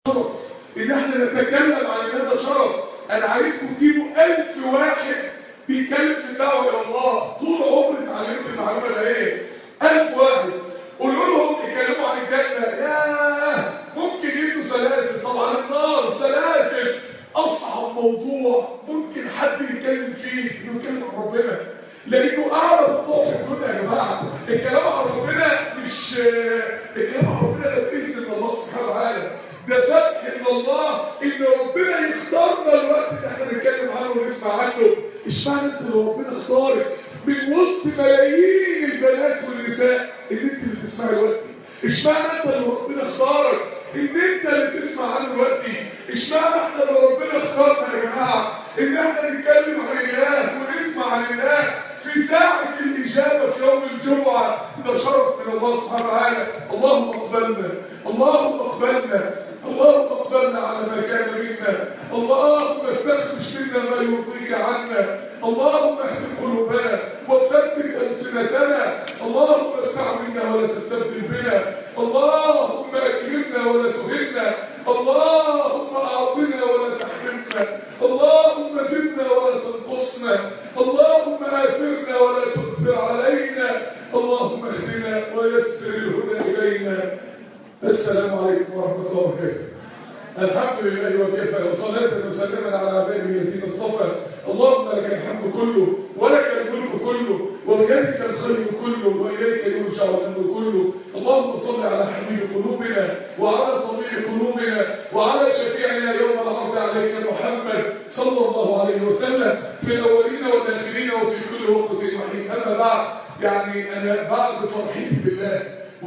شرف ان احنا نتكلم عن هذا شرف انا عايزكم تجيبوا ألف واحد بيتكلم في الدعوه الى الله طول عمري اتعلمت المعلومه ده ايه ألف واحد قولوا لهم اتكلموا عن الجنه ياه ممكن يدوا سلاسل طبعا النار سلاسل اصعب موضوع ممكن حد يتكلم فيه انه يتكلم عن ربنا لانه اعرف موضوع في الدنيا يا جماعه الكلام عن ربنا مش الكلام عن ربنا ده باذن من الله سبحانه وتعالى ده فتح من الله ان ربنا يختارنا الوقت اللي احنا نتكلم عنه ونسمع عنه اشمعنى انت لو ربنا اختارك من وسط ملايين البنات والنساء اللي انت اللي بتسمعي دلوقتي اشمعنى انت لو ربنا اختارك ان انت اللي بتسمع عنه دلوقتي اشمعنى احنا لو ربنا اختارنا يا جماعه ان احنا نتكلم عن الله ونسمع عن الله في ساعة الإجابة في يوم الجمعة ده شرف من الله سبحانه وتعالى اللهم اقبلنا اللهم اقبلنا اللهم اقبلنا على ما كان منا اللهم استخرج منا ما يرضيك عنا اللهم اهد قلوبنا وثبت ألسنتنا اللهم استعملنا ولا تستبدل بنا اللهم أكرمنا ولا تهنا اللهم أعطنا ولا تحرمنا اللهم زدنا ولا تنقصنا اللهم آثرنا ولا تؤثر علينا اللهم اهدنا ويسر الهدى إلينا السلام عليكم ورحمة الله وبركاته الحمد لله وكفى وصلاة وسلاما على عباده الذين اصطفى اللهم لك الحمد كله ولك الملك كله وبيدك الخير كله واليك يرجع الامر كله اللهم صل على حبيب قلوبنا وعلى طبيب قلوبنا وعلى شفيعنا يوم العرض عليك محمد صلى الله عليه وسلم في الاولين والاخرين وفي كل وقت وحين اما بعد يعني انا بعد فرحتي بالله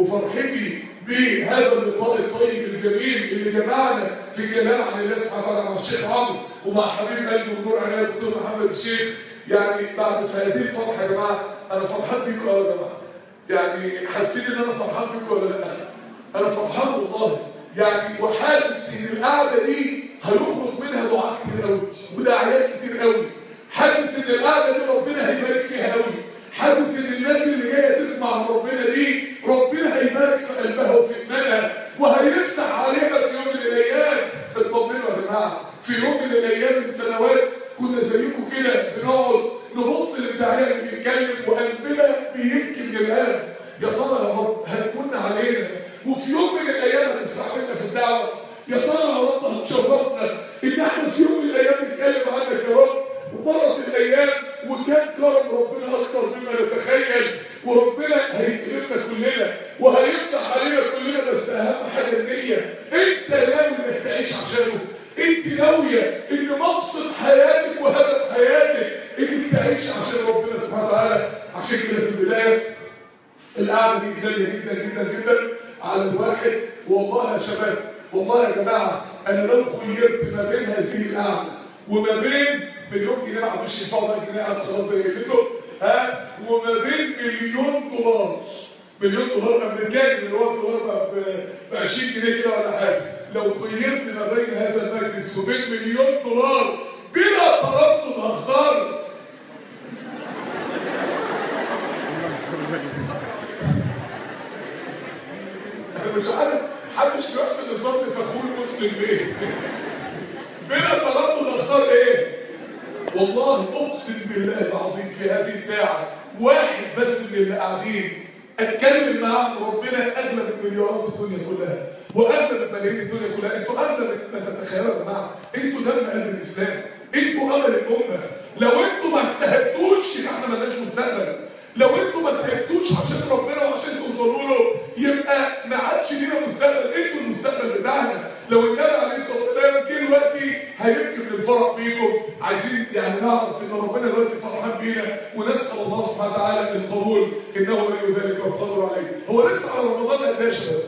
وفرحتي بهذا اللقاء الطيب الجميل اللي جمعنا في الكلام عن الله سبحانه وتعالى مع الشيخ عمرو ومع حبيب قلبي ونور عينيه الدكتور محمد الشيخ يعني بعد هذه الفرحه يا جماعه انا فرحان بيكم قوي يا جماعه يعني حاسين ان انا فرحان بيكم ولا لا انا فرحان والله يعني وحاسس ان القعده دي هيخرج منها دعاء كتير قوي ودعايات كتير قوي حاسس ان القعده دي ربنا هيبارك فيها قوي حاسس ان الناس اللي جايه تسمع عن ربنا دي ربنا هيبارك في قلبها وفي ايمانها وهيفتح عليها في يوم من الايام اطمنوا يا جماعه في يوم من الايام من سنوات كنا زيكم كده بنقعد نبص للداعيه اللي بيتكلم وقلبنا بيبكي لله يا ترى يا رب هتكون علينا وفي يوم من الايام هتستعملنا في الدعوه يا ترى يا رب هتشرفنا ان احنا في يوم من الايام نتكلم عنك يا رب ومرت الايام وكان كرم ربنا اكتر مما نتخيل وربنا هيكرمنا كلنا وهيفتح علينا كلنا بس اهم حاجه النيه انت ناوي انك تعيش عشانه انت ناويه ان مقصد حياتك وهدف حياتك انك تعيش عشان ربنا سبحانه وتعالى عشان كده في البدايه القعده دي غاليه جدا جدا جدا على الواحد والله يا شباب والله يا جماعه انا لو خيرت ما بين هذه القعده وما بين مليون جنيه ما عندوش يدفعوا بقى جنيه قاعد خلاص زي جبته ها وما بين مليون دولار مليون دولار امريكاني اللي هو الدولار ب 20 جنيه كده ولا حاجه لو خيرت ما بين هذا المجلس وبين مليون دولار بلا تردد هختار انا مش عارف محدش بيحسن الظن فخور مسلم ليه بلا تردد هختار ايه والله اقسم بالله العظيم في هذه الساعه واحد بس من اللي قاعدين اتكلم معاه ربنا اغلب المليارات الدنيا كلها واغلب الملايين الدنيا كلها انتوا اغلب ما تتخيلوا يا جماعه انتوا دم قلب الاسلام انتوا امل الامه لو انتوا ما اجتهدتوش يبقى احنا مالناش مستقبل لو انتوا ما اجتهدتوش عشان ربنا وعشان توصلوا له يبقى ما عادش لينا مستقبل انتوا المستقبل بتاعنا لو النبي عليه الصلاه والسلام جه دلوقتي هيبكي من الفرح بيكم عايزين يعني نعرف ان ربنا دلوقتي فرحان بينا ونسال الله سبحانه وتعالى القبول انه ولي ذلك والقدر عليه هو لسه على رمضان قد ايه يا شباب؟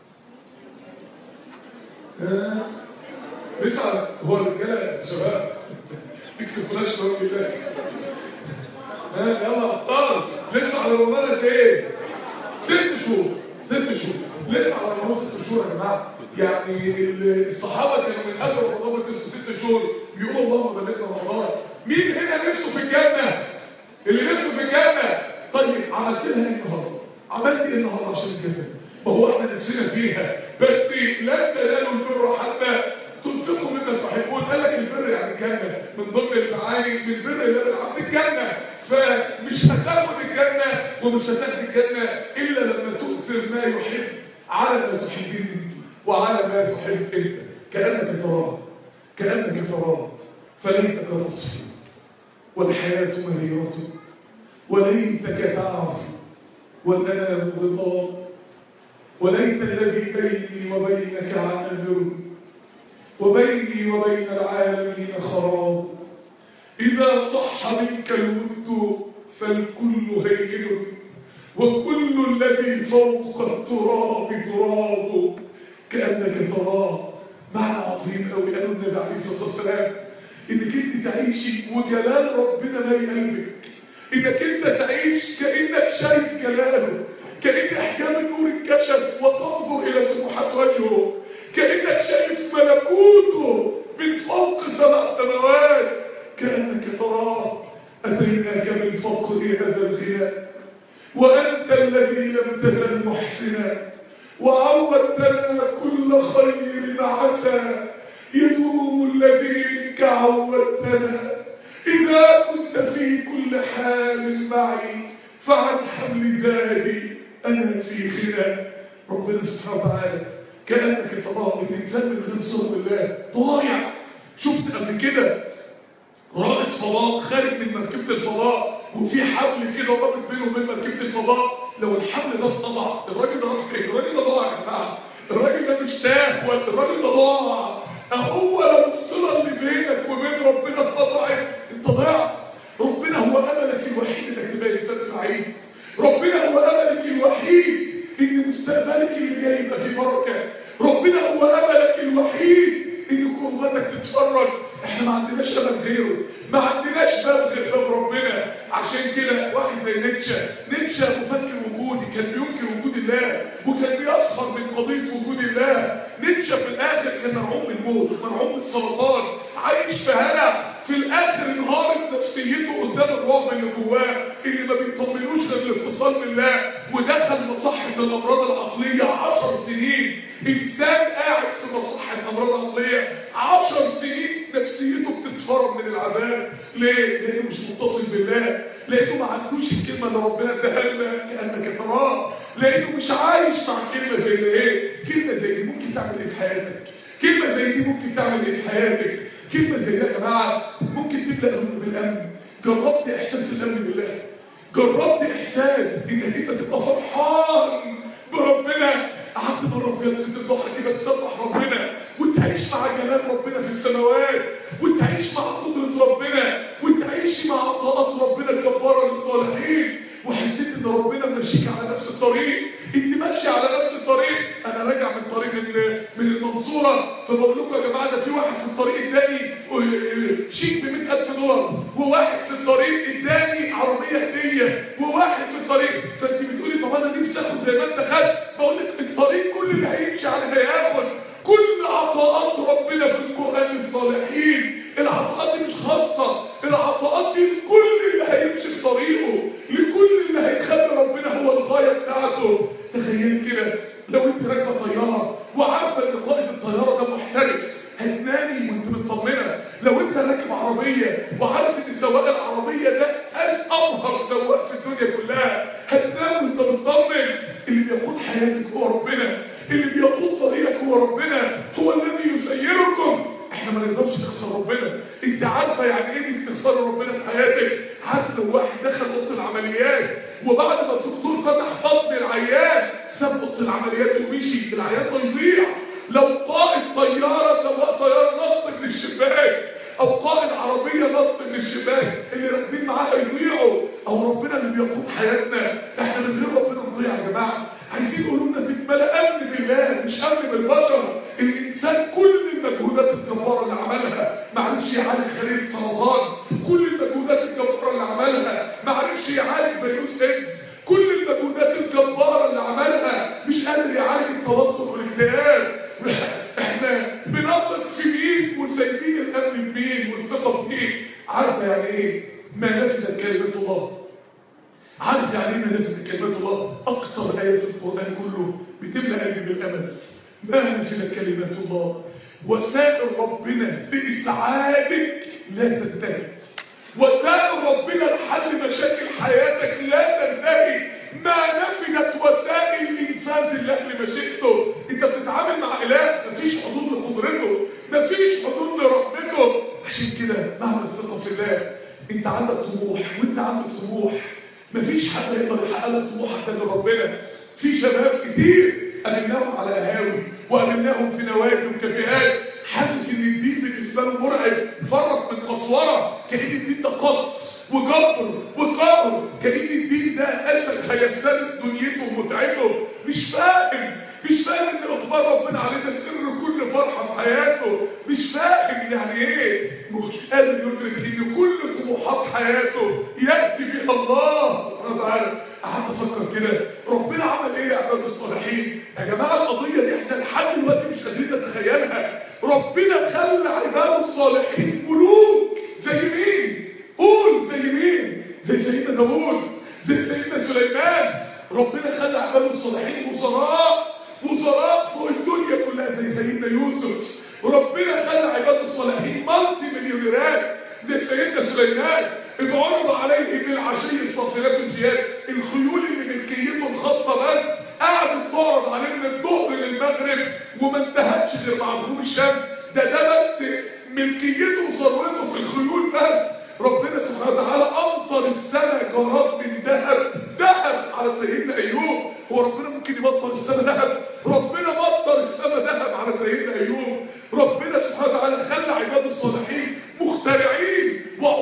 لسه على هو الرجاله يا شباب تكسب فلاش لو بالله ها يلا ابطال لسه على رمضان قد ايه؟ ست شهور ست شهور لسه على رمضان ست شهور يا جماعه يعني الصحابه كانوا من قبل رمضان بس ست شهور بيقولوا اللهم بلغنا رمضان مين هنا نفسه في الجنه اللي نفسه في الجنه طيب عملت لها ايه النهارده عملت ايه النهارده عشان الجنه ما هو احنا نفسنا فيها بس لن تنالوا البر حتى الجنه من ضمن المعاني من بر الله العبد الجنه فمش هتاخد الجنه ومش هتاخد الجنه الا لما تؤثر ما يحب على ما تحبين انت وعلى ما تحب انت كانك تراه كانك تراه فليتك تصفو والحياه مريره وليتك تعرف والأنام ظلام وليت الذي بيني وبينك عامر وبيني وبين العالمين خراب إذا صح منك الود فالكل هين وكل الذي فوق التراب تراب كأنك تراه معنى عظيم قوي قالوا النبي عليه الصلاة والسلام إنك أنت تعيشي وجلال ربنا مالي قلبك انك انت تعيش كانك شايف جلاله كان احكام النور انكشف وتنظر الى سبحات وجهه كانك شايف ملكوته من فوق سبع سماوات كانك تراه اتيناك من فقر هذا الغناء وانت الذي لم تزل محسنا وعودتنا كل خير عسى يدوم الذي منك عودتنا إذا كنت في كل حال معي فعن حمل زادي أنا في خلا ربنا سبحانه وتعالى كأنك تراه الإنسان من غير صوم الله ضايع شفت قبل كده رائد فضاء خارج من مركبة الفضاء وفي حبل كده رابط بينه وبين مركبة الفضاء لو الحبل ده اتقطع الراجل ده راح فين؟ الراجل ده ضاع يا جماعة الراجل ده مش تاه ولا الراجل ده ضاع هو لو الصلة اللي بينك وبين ربنا اتقطعت انت ضيعت ربنا هو املك الوحيد انك تبقى انسان سعيد ربنا هو املك الوحيد ان مستقبلك اللي جاي يبقى فيه بركه ربنا هو املك الوحيد ان كربتك تتفرج احنا ما عندناش امل غيره ما عندناش باب غير باب ربنا عشان كده واحد زي نيتشه نيتشه مفكر وجودي كان بينكر وجود الله وكان بيسخر من قضيه وجود الله نيتشه في الاخر كان مرعوب من الموت مرعوب من السرطان عايش في هلع في الاخر انهارت نفسيته قدام الرعب اللي جواه اللي ما بيطمنوش غير الاتصال بالله ودخل مصحه الامراض العقليه 10 سنين انسان قاعد في مصحه امراض عقليه 10 سنين نفسيته بتتفرج من العذاب ليه؟ لانه مش متصل بالله لانه ما عندوش الكلمه اللي ربنا اداها لنا كانك تراه لانه مش عايش مع كلمه زي ده ايه؟ كلمه زي دي ممكن تعمل ايه في حياتك؟ كلمه زي دي ممكن تعمل ايه في حياتك؟ كلمة زي ده يا جماعة ممكن تبدأ بالأمن جربت إحساس الأمن بالله جربت إحساس إنك أنت تبقى فرحان بربنا قعدت مرة في جلسة الضحى كده تسبح ربنا وتعيش مع جلال ربنا في السماوات وتعيش مع قدرة ربنا وتعيش مع عطاءات ربنا الجبارة للصالحين وحسيت ان ربنا ماشيك على نفس الطريق انت ماشي على نفس الطريق انا راجع من طريق من المنصوره فبقول لكم يا جماعه ده في واحد في الطريق اداني شيك ب 100000 دولار وواحد في الطريق اداني عربيه هديه وواحد في الطريق فانت بتقولي طب انا نفسي اخد زي ما انت خدت بقول لك الطريق كل اللي هيمشي عليه هياخد كل عطاءات ربنا في القران للصالحين العطاءات دي مش خاصه العطاءات دي لكل اللي هيمشي في طريقه لكل اللي هيخلي ربنا هو الغايه بتاعته تخيل كده لو انت راكبه طياره وعارفه ان قائد الطياره ده محترف هتنامي وانت مطمنه لو انت راكب عربيه وعارف ان سواق العربيه ده أس امهر سواق في الدنيا كلها هتنام وانت مطمن اللي بيقود حياتك هو ربنا اللي بيقود طريقك هو ربنا هو الذي يسيركم احنا ما نقدرش نخسر ربنا انت عارفه يعني ايه انك تخسر ربنا في حياتك عارف لو واحد دخل اوضه العمليات وبعد ما الدكتور فتح بطن العيان ساب اوضه العمليات ومشي العيان ده يضيع لو قائد طياره سواق طياره نط من الشباك او قائد عربيه نط من الشباك اللي راكبين معاه هيضيعوا او ربنا اللي بيقود حياتنا احنا من غير ربنا نضيع يا جماعه عايزين قلوبنا تتملى امن بالله مش امن بالبشر الانسان كل المجهودات الجباره اللي عملها ما عرفش يعالج خليه سرطان كل المجهودات الجباره اللي عملها ما عرفش يعالج فيروس ايدز كل المجهودات الجباره اللي عملها مش قادر يعالج التوتر والاكتئاب احنا بنثق في مين وسايبين الامن بمين والثقه في مين عارفه يعني ايه ما نفذت كلمه الله عارف يعني ايه ما نفذت كلمات الله اكتر ايه في القران كله بتملى قلبي بالامل ما نفذت كلمات الله وسائل ربنا لاسعادك لا تنتهي وسائل ربنا لحل مشاكل حياتك لا تنتهي ما نفذت وسائل انفاذ الله لمشيئته انت بتتعامل مع اله مفيش حدود لقدرته مفيش حدود لرحمته عشان كده مهما الثقه في الله انت عندك طموح وانت عندك طموح مفيش حد يقدر يحقق لك طموحك ده ربنا في شباب كتير قابلناهم على قهاوي وقابلناهم في نوادي وكافيهات حاسس ان الدين بالنسبه له مرعب فرق من قسوره كان الدين ده قص وجبر وقهر كان الدين ده اسد هيفترس دنيته ومتعته مش فاهم مش فاهم ان اخبار ربنا علينا سر كل فرحه في حياته مش فاهم يعني ايه مش قادر يدرك ان كل طموحات حياته ياتي بها الله سبحانه وتعالى قعدت افكر كده ربنا عمل ايه لعباد الصالحين يا جماعه القضيه دي احنا لحد دلوقتي مش قادرين نتخيلها ربنا خلى عباد الصالحين ملوك زي مين قول زي مين زي سيدنا داوود زي سيدنا سليمان ربنا خلى عباد الصالحين وزراء وزراء فوق الدنيا كلها زي سيدنا يوسف وربنا خلى عباد الصالحين مالتي مليونيرات زي سيدنا سليمان إذ عرض عليه بالعشي الصافرات الجياد الخيول اللي ملكيته الخاصة بس قعدت تعرض عليه من الظهر للمغرب وما انتهتش غير مع غروب الشمس ده ده بس ملكيته وثروته في الخيول بس ربنا سبحانه وتعالى امطر السنه جراد من ذهب ذهب على سيدنا ايوب هو ربنا ممكن يمطر السنه ذهب ربنا مطر السنه ذهب على سيدنا ايوب ربنا سبحانه وتعالى خلى عباده الصالحين مخترعين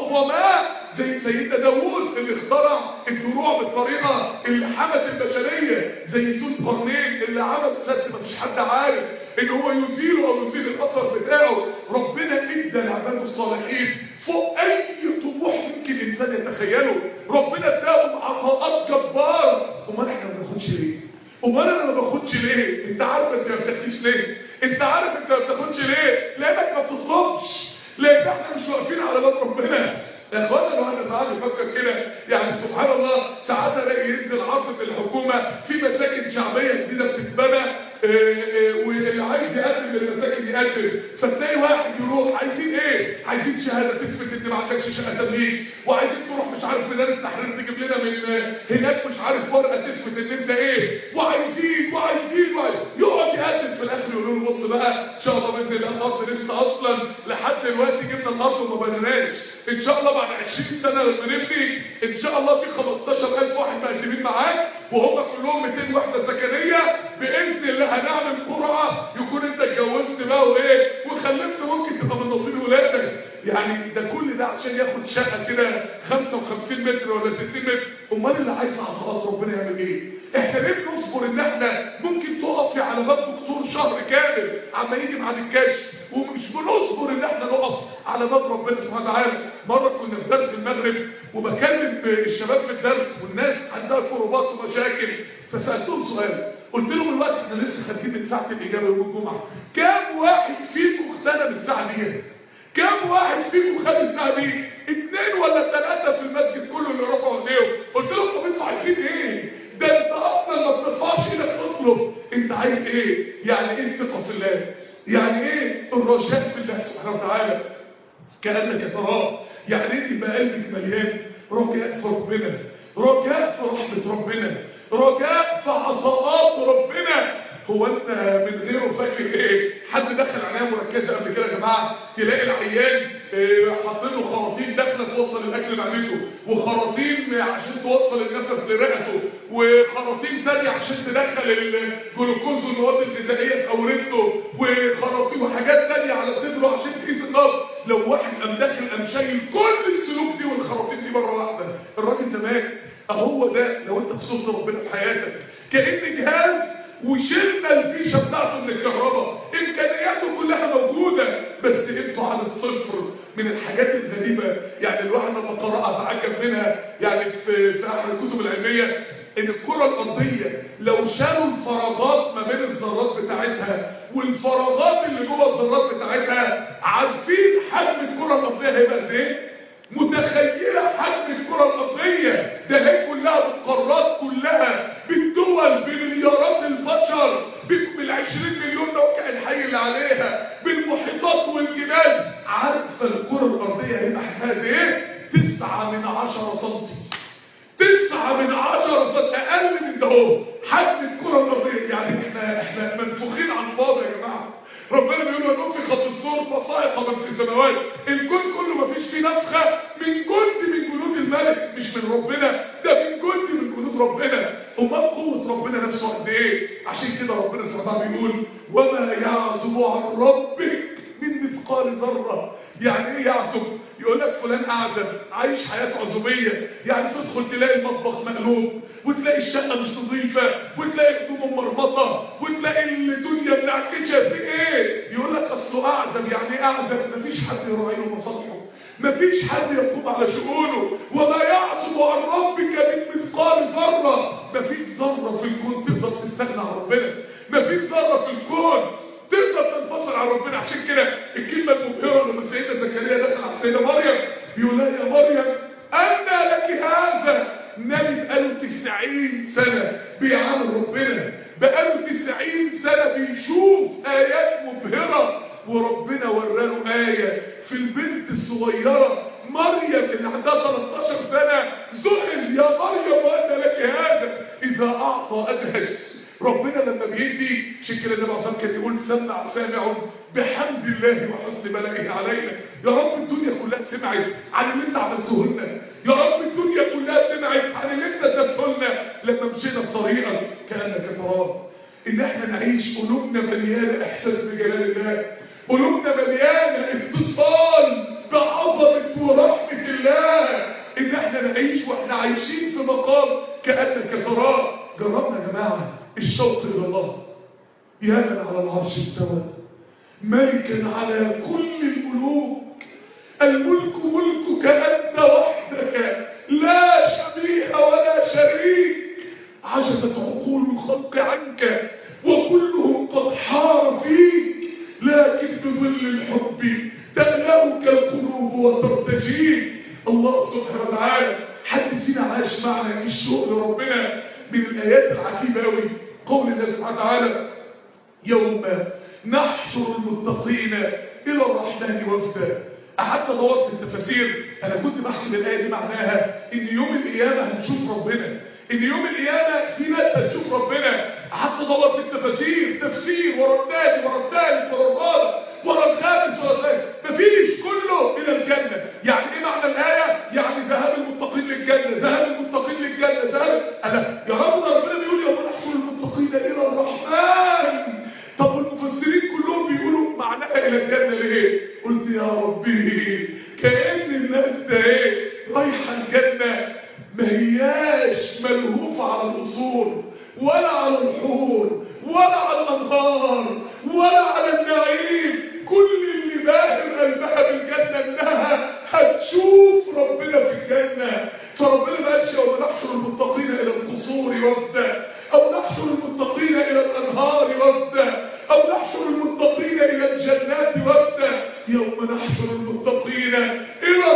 وعظماء زي سيدنا داوود اللي اخترع الدروع بالطريقه اللي حمت البشريه زي ذو القرنين اللي عمل سد ما فيش حد عارف ان هو يزيله او يزيل الاثر بتاعه ربنا ادى لعباده الصالحين فوق اي طموح ممكن الانسان يتخيله ربنا اداهم عطاءات جباره امال احنا ما بناخدش ليه امال انا ما باخدش ليه انت عارف انت ما بتاخدش ليه انت عارف انت ما بتاخدش ليه لانك ما بتطلبش لان احنا مش واقفين على باب ربنا يا اخوانا لو انا قاعد افكر كده يعني سبحان الله ساعات الاقي ينزل عرض الحكومه في مساكن شعبيه جديده بتتبنى واللي عايز يقدم للمساكن يقدم فتلاقي واحد يروح عايزين ايه؟ عايزين شهاده تثبت ان ما عندكش شهاده تمليك وعايزين تروح مش عارف ميدان التحرير تجيب لنا من هناك مش عارف ورقه تثبت ان انت ايه وعايزين وعايزين وعايزين يقعد يقدم في الاخر يقولوا له بص بقى ان شاء الله باذن الله الارض لسه اصلا لحد دلوقتي جبنا الارض وما بنيناش ان شاء الله بعد 20 سنه لما نبني ان شاء الله في 15000 واحد مقدمين معاك وهم كلهم 200 وحده سكنيه باذن الله هنعمل قرعه يكون انت اتجوزت بقى وايه وخلفت ممكن تبقى من نصيب ولادك يعني ده كل ده عشان ياخد شقه كده 55 متر ولا 60 متر امال اللي عايز عطاءات ربنا يعمل ايه احنا ليه بنصبر ان احنا ممكن تقف على باب دكتور شهر كامل عما يجي بعد الكشف ومش بنصبر ان احنا نقف على باب ربنا سبحانه وتعالى مره كنا في درس المغرب وبكلم الشباب في الدرس والناس عندها كروبات ومشاكل فسالتهم سؤال قلت لهم الوقت احنا لسه خارجين من ساعه الاجابه يوم الجمعه كام واحد فيكم اغتنم الساعه ديت كم واحد فيكم خد الساعه دي اثنين ولا ثلاثه في المسجد كله اللي رفعوا ايديهم قلت لهم طب انتوا عايزين ايه ده انت اصلا ما بترفعش ايدك تطلب انت عايز ايه يعني ايه الثقه في الله يعني ايه الرجاء في الله سبحانه وتعالى كانك تراه يعني انت يبقى قلبك مليان رجاء في ربنا رجاء في رحمه ربنا رجاء في عطاءات ربنا هو انت من غيره فاكر ايه حد دخل عنايه مركزه قبل كده يا جماعه تلاقي العيان اه حاطين له خراطيم داخله توصل الاكل معدته وخراطيم عشان توصل النفس لرئته وخراطيم ثانيه عشان تدخل الجلوكوز والمواد الغذائيه في اورته وخراطيم وحاجات ثانيه على صدره عشان تقيس الضغط لو واحد قام داخل قام شايل كل السلوك دي والخراطيم دي مره واحده الراجل ده مات اهو ده لو انت في صوت ربنا في حياتك كان جهاز وشلنا الفيشه بتاعته من الكهرباء امكانياته كلها موجوده بس انتوا عدد صفر من الحاجات الغريبه يعني الواحد لما قراها تعجب منها يعني في في احد الكتب العلميه ان الكره الارضيه لو شالوا الفراغات ما بين الذرات بتاعتها والفراغات اللي جوه الذرات بتاعتها عارفين حجم الكره الارضيه هيبقى قد ايه؟ متخيلة حجم الكرة الأرضية ده هي كلها بالقارات كلها بالدول بمليارات البشر بالعشرين مليون موقع الحي اللي عليها والمحيطات والجبال عارفه الكره الارضيه هيبقى حجمها قد ايه؟ تسعة من عشرة سنتي تسعة من عشرة سنتي اقل من ده اهو حجم الكره الارضيه يعني احنا احنا منفوخين على الفاضي يا جماعه ربنا بيقول ونفخ في الصور فصائق من في السماوات الكون كله ما فيش فيه نفخه من جند من جنود الملك مش من ربنا ده من جند من جنود ربنا امال قوه ربنا نفسه قد ايه عشان كده ربنا سبحانه وتعالى بيقول وما يعزب عن ربك من مثقال ذره يعني ايه يعزب يقول لك فلان اعزب عايش حياه عزوبيه يعني تدخل تلاقي المطبخ مقلوب وتلاقي الشقه مش نظيفه وتلاقي هدومه مرمطه وتلاقي الدنيا منعكشه في ايه يقول لك اصله اعزب يعني ايه اعزب مفيش حد يراعي له مصالحه مفيش حد يقوم على شؤونه وما يعزب عن ربك من مثقال ذره مفيش ذره في الكون تقدر تستغنى عن ربنا مفيش ذره في الكون تقدر تنفصل عن ربنا عشان كده الكلمه المبهره لما سيدنا زكريا دخل على السيده مريم بيقول لها يا مريم أنى لك هذا نبي بقاله 90 سنة بيعامل ربنا بقاله 90 سنة بيشوف آيات مبهرة وربنا وراله آية في البنت الصغيرة مريم اللي عندها 13 سنة زحل يا مريم وأنى لك هذا إذا أعطى أدهش ربنا لما بيدي عشان كده النبي عليه كان يقول سمع سامع بحمد الله وحسن بلائه علينا يا رب الدنيا كلها سمعت عن اللي انت عملته لنا يا رب الدنيا كلها سمعت عن اللي انت سبته لنا لما مشينا في طريقك كانك تراه ان احنا نعيش قلوبنا مليانه احساس بجلال الله قلوبنا مليانه اتصال بعظمه ورحمه الله ان احنا نعيش واحنا عايشين في مقام كانك تراه جربنا يا جماعه الشوق الى الله يا من على العرش استوى ملكا على كل الملوك الملك ملكك انت وحدك لا شبيه ولا شريك عجزت عقول الخلق عنك وكلهم قد حار فيك لكن بظل الحب تألوك القلوب وترتجيك الله سبحانه وتعالى حد فينا عاش معنى الشوق لربنا من الآيات العجيبة أوي قول الله سبحانه وتعالى يوم نحشر المتقين إلى الرحمن وفدا قعدت ادور في التفاسير انا كنت بحسب الايه دي معناها ان يوم القيامه هنشوف ربنا ان يوم القيامه في ناس هتشوف ربنا قعدت ادور في التفاسير تفسير ورا الثاني ورا الثالث ورا الرابع ورا الخامس ورا الخامس مفيش كله الى الجنه يعني ايه معنى الايه يعني ذهاب المتقين للجنه ذهاب المتقين للجنه ذهاب انا يا رب ربنا بيقول يوم نحشر المتقين الى الرحمن طب المفسرين كلهم بيقولوا معناها الى الجنه ليه قلت يا ربي كأن الناس ده ايه رايحه الجنه ما هياش ملهوفه على الاصول ولا على الحور ولا على الانهار ولا على النعيم كل اللي باهر قلبها بالجنه انها هتشوف ربنا في الجنه فربنا ما قالش يوم نحشر المتقين الى القصور وفدا او نحشر المتقين الى الانهار وفدا او نحشر المتقين الى الجنات وفدا يوم نحشر المتقين الى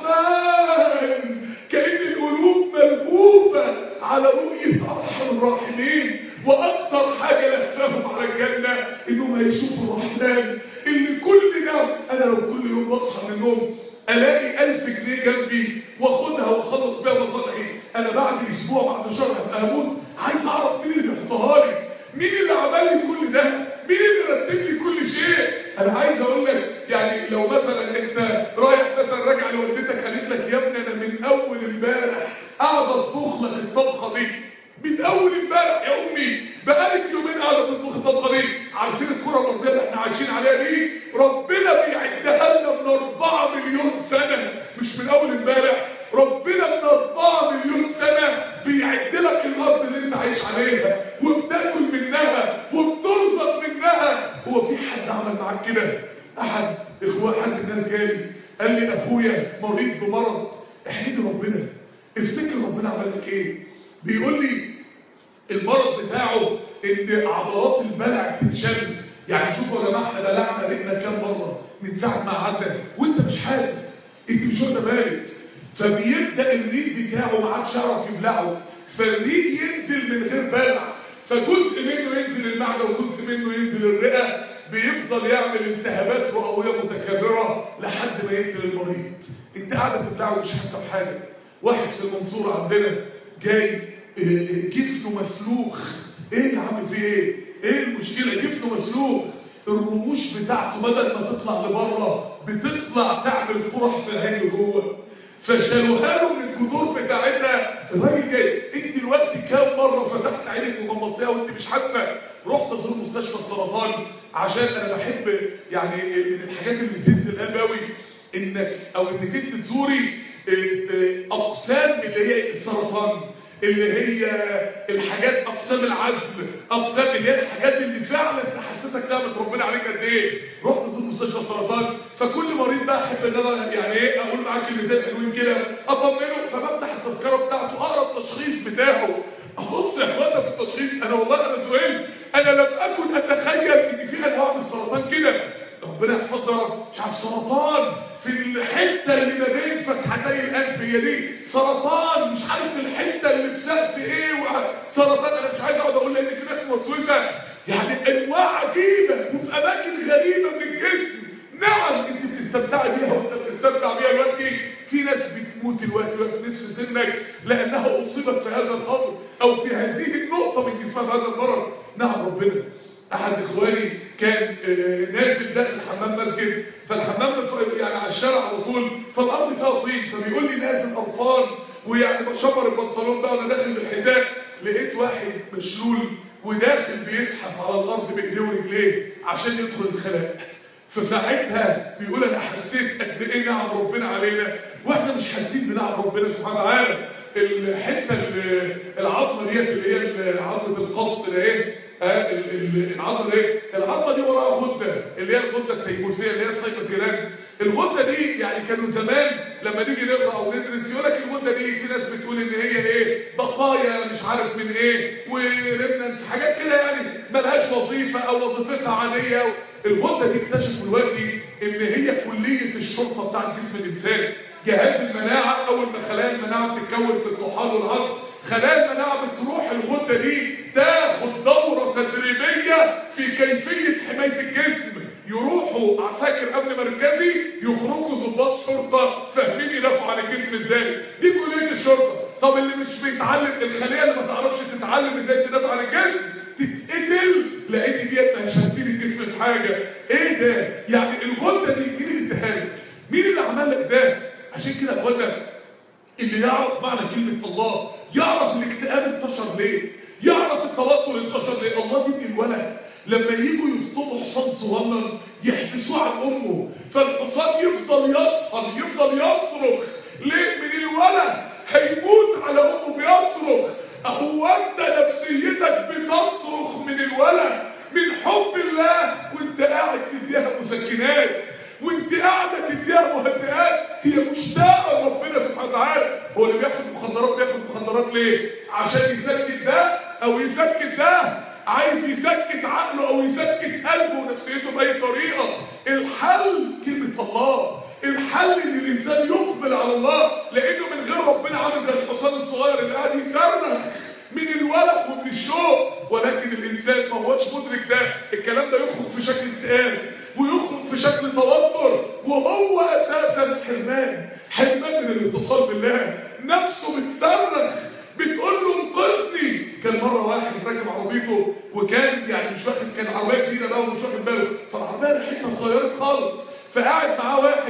الرحمن كأن القلوب ملهوفة على رؤية أرحم الراحمين وأكثر حاجة لفاهم على الجنة إنهم هيشوفوا الرحمن اللي كل ده أنا لو كل يوم بصحى من النوم ألاقي ألف جنيه جنبي وأخدها وأخلص بيها مصالحي أنا بعد أسبوع بعد شهر هبقى هموت عايز أعرف مين اللي بيحطها لي مين اللي عمل لي كل ده مين اللي رتب لي كل شيء انا عايز اقول لك يعني لو مثلا انت رايح مثلا راجع لوالدتك قالت لك يا ابني انا من اول امبارح قاعده اطبخ لك الطبخه دي من اول امبارح يا امي بقالك يومين قاعده تطبخ الطبخه دي عارفين الكره الارضيه اللي احنا عايشين عليها دي ربنا بيعدها لنا من 4 مليون سنه مش من اول امبارح ربنا من 4 مليون سنه بيعد لك الارض اللي انت عايش عليها وبتاكل منها وبترزق منها هو في حد عمل معاك كده احد اخوان حد الناس جالي قال لي ابويا مريض بمرض احمد ربنا افتكر ربنا عمل لك ايه بيقول لي المرض بتاعه ان عضلات البلع بتتشل يعني شوفوا يا جماعه احنا بلعنا رجلنا كام مره من ساعه ما قعدنا وانت مش حاسس انت مش واخد بالك فبيبدا الريق بتاعه ما عادش يعرف يبلعه فالريق ينزل من غير بلع فجزء منه ينزل المعده وجزء منه ينزل الرئه بيفضل يعمل التهابات رئويه متكرره لحد ما يقتل المريض انت قاعده تبلعه ومش حاسه بحاجه واحد في المنصوره عندنا جاي جفنه مسلوخ ايه يا عم في ايه ايه المشكله جفنه مسلوخ الرموش بتاعته بدل ما تطلع لبره بتطلع تعمل قرح في العين جوه فشالوها له من الجذور بتاعتها الراجل جاي انت دلوقتي كام مره فتحت عينك وغمضتيها وانت مش حاسه رحت ازور مستشفى السرطان عشان انا بحب يعني من الحاجات اللي بتنزل القلب قوي انك او انك انت تزوري اقسام اللي هي السرطان اللي هي الحاجات اقسام العزل اقسام اللي هي الحاجات اللي فعلا تحسسك نعمه ربنا عليك قد ايه رحت زور مستشفى السرطان فكل مريض بقى احب ان انا يعني ايه اقول معاه كلمتين حلوين كده اطمنه فبفتح التذكره بتاعته اقرا التشخيص بتاعه ابص يا اخوانا في التشخيص انا والله انا سئلت انا لم اكن اتخيل ان في انواع من السرطان كده ربنا يحفظنا مش عارف سرطان في الحته اللي ما بين فتحتي الانف هي دي سرطان مش عارف الحته اللي في سقف ايه سرطان انا مش عايز اقعد اقول لان في ناس موسوسه يعني انواع عجيبه وفي اماكن غريبه من الجسم نعم انت بتستمتعي بيها وانت بتستمتع بيها دلوقتي في ناس بتموت دلوقتي في نفس سنك لانها اصيبت في هذا الامر او في هذه النقطه من جسمها بهذا المرض نعم ربنا احد اخواني كان نازل داخل حمام مسجد فالحمام يعني على الشارع على طول فالارض فيها طين فبيقول لي نازل قرفان ويعني بشمر البنطلون بقى وانا داخل بالحذاء لقيت واحد مشلول وداخل بيزحف على الارض بايديه ورجليه عشان يدخل الخلاء فساعتها بيقول انا حسيت قد ايه نعم ربنا علينا واحنا مش حاسين بنعم ربنا سبحانه وتعالى الحته العظمه ديت اللي هي عظمه القصد ده ايه العظمه ايه العظمه دي وراها غده اللي هي الغده التيموسيه اللي هي السايكوسيلان الغده دي يعني كانوا زمان لما نيجي نقرا او ندرس يقول لك الغده دي في ناس بتقول ان هي ايه بقايا مش عارف من ايه وريمننت حاجات كده يعني ملهاش وظيفه او وظيفتها عاديه الغده دي اكتشفوا دلوقتي ان هي كليه الشرطه بتاع جسم الانسان جهاز المناعه اول ما خلايا المناعه بتتكون في الطحال والعصب خلايا المناعه بتروح الغده دي تاخد دوره تدريبيه في كيفيه حمايه الجسم يروحوا عساكر امن مركزي يخرجوا ضباط شرطه فاهمين يدافعوا عن الجسم ازاي دي كليه الشرطه طب اللي مش بيتعلم الخليه اللي ما تعرفش تتعلم ازاي تدافع عن الجسم تتقتل لان ديت مش هتفيد الجسم في حاجه ايه ده يعني الغده دي مين اللي اداها لك مين اللي عمل لك ده عشان كده يا اخوانا اللي يعرف معنى كلمه الله يعرف الاكتئاب انتشر ليه يعرف التوتر انتشر ليه الله دي الولد لما يجوا يصطادوا حصان صغنن يحبسوه عن امه فالحصان يفضل يصهر يفضل يصرخ ليه من الولد هيموت على امه بيصرخ هو انت نفسيتك بتصرخ من الولد من حب الله وانت قاعد تديها مسكنات وانت قاعده تديها مهدئات هي مشتاقه لربنا سبحانه وتعالى هو اللي بياخد مخدرات بياخد مخدرات ليه عشان يسكت ده او يسكت ده عايز يسكت عقله او يسكت قلبه ونفسيته باي طريقه الحل كلمه الله الحل ان الانسان يقبل على الله لانه من غير ربنا عامل زي الحصان الصغير اللي قاعد يصرخ من الولد ومن الشوق ولكن الانسان ما هوش مدرك ده الكلام ده يخرج في شكل اكتئاب ويخرج في شكل توتر وهو اساسا حرمان حرمان من الاتصال بالله نفسه بتصرخ بتقول له انقذني كان مره واحد راكب عربيته وكان يعني مش واخد كان عربيه جديده بقى ومش واخد باله فالعربيه ريحتها اتغيرت خالص فقاعد معاه واحد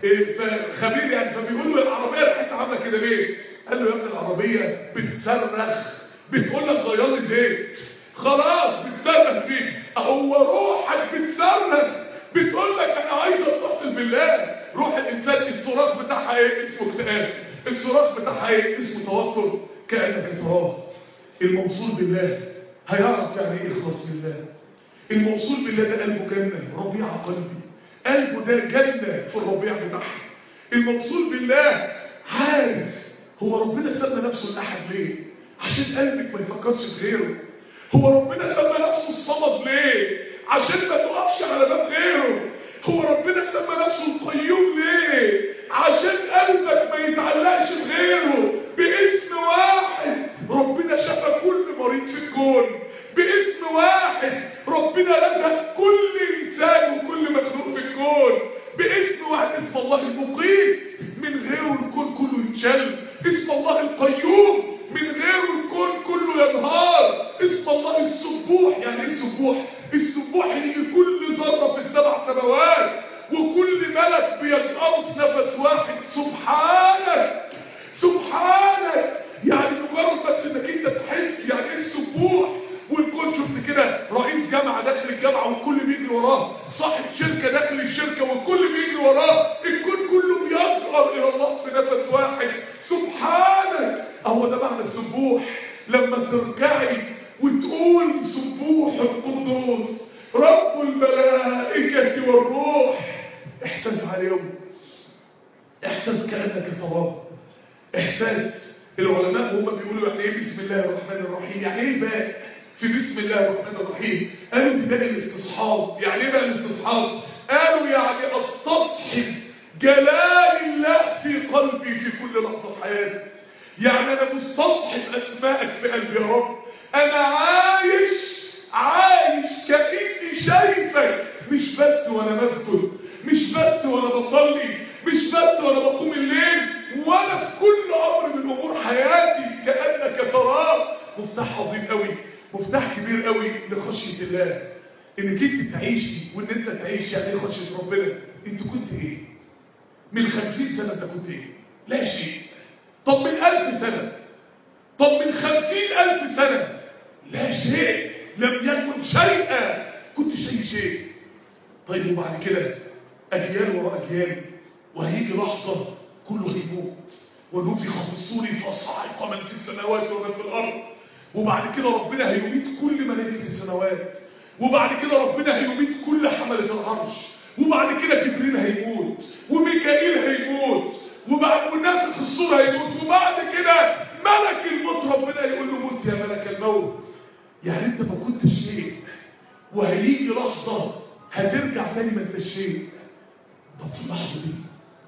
خبير يعني فبيقول له العربيه ريحتها عامله كده ليه؟ قال له يا ابني العربيه بتصرخ بتقول لك غير لي زيت خلاص بتصرخ فيك هو روحك بتصرخ بتقول لك انا عايز اتصل بالله روح الانسان الصراخ بتاعها ايه اسمه اكتئاب الصراخ بتاعها ايه اسمه توتر كانك تراه الموصول بالله هيعرف يعني ايه اخلاص لله الموصول بالله ده قلبه جنه ربيع قلبي قلبه ده جنه في الربيع بتاعها الموصول بالله عارف هو ربنا سمى نفسه الاحد ليه عشان قلبك ما يفكرش في غيره هو ربنا سمى نفسه الصمد ليه عشان ما تقفش على باب غيره هو ربنا سمى نفسه القيوم ليه عشان قلبك ما يتعلقش بغيره باسم واحد ربنا شفى كل مريض في الكون باسم واحد ربنا رزق كل الله المقيت من غيره الكون كله يتشل اسم الله القيوم من غيره الكون كله ينهار اسم الله السبوح يعني ايه السبوح السبوح اللي كل ذره في السبع سماوات وكل ملك بيجأره في نفس واحد سبحانك سبحانك يعني مجرد بس انك انت تحس يعني ايه السبوح والكل شفت كده رئيس جامعه داخل الجامعه والكل بيجري وراه صاحب شركه داخل الشركه والكل بيجري وراه الكل كله بيصغر الى الله في نفس واحد سبحانك هو ده معنى السبوح لما تركعي وتقول سبوح القدوس رب الملائكه والروح احساس عليهم احساس كانك ثواب احساس العلماء هم بيقولوا يعني ايه بسم الله الرحمن الرحيم يعني ايه باء في بسم الله الرحمن الرحيم قالوا دي باء الاستصحاب يعني ايه باء الاستصحاب قالوا يعني استصحب جلال الله في قلبي في كل لحظه في حياتي يعني انا مستصحب اسمائك في قلبي يا رب انا عايش عايش كاني شايفك مش بس وانا مسجد مش بس وانا بصلي مش بس وانا بقوم الليل ولا في كل امر من امور حياتي كانك تراه مفتاح عظيم قوي مفتاح كبير قوي لخشيه الله انك انت تعيشي وان انت تعيش يعني ايه خشيه ربنا انت كنت ايه من خمسين سنه انت كنت ايه لا شيء طب من ألف سنه طب من خمسين ألف سنه لا شيء لم يكن شيئا كنت شيء شيء طيب وبعد كده اجيال وراء اجيال وهيجي لحظه كله هيموت ونفخ في الصور فصعق من في السماوات ومن في الارض وبعد كده ربنا هيميت كل ملائكه السماوات وبعد كده ربنا هيميت كل حمله العرش وبعد كده جبريل هيموت وميكائيل هيموت وبعد ونفخ الصور هيموت وبعد كده ملك الموت ربنا يقول له موت يا ملك الموت يعني انت ما كنتش شيء وهيجي لحظه هترجع تاني ما انتش شيء طب في اللحظه دي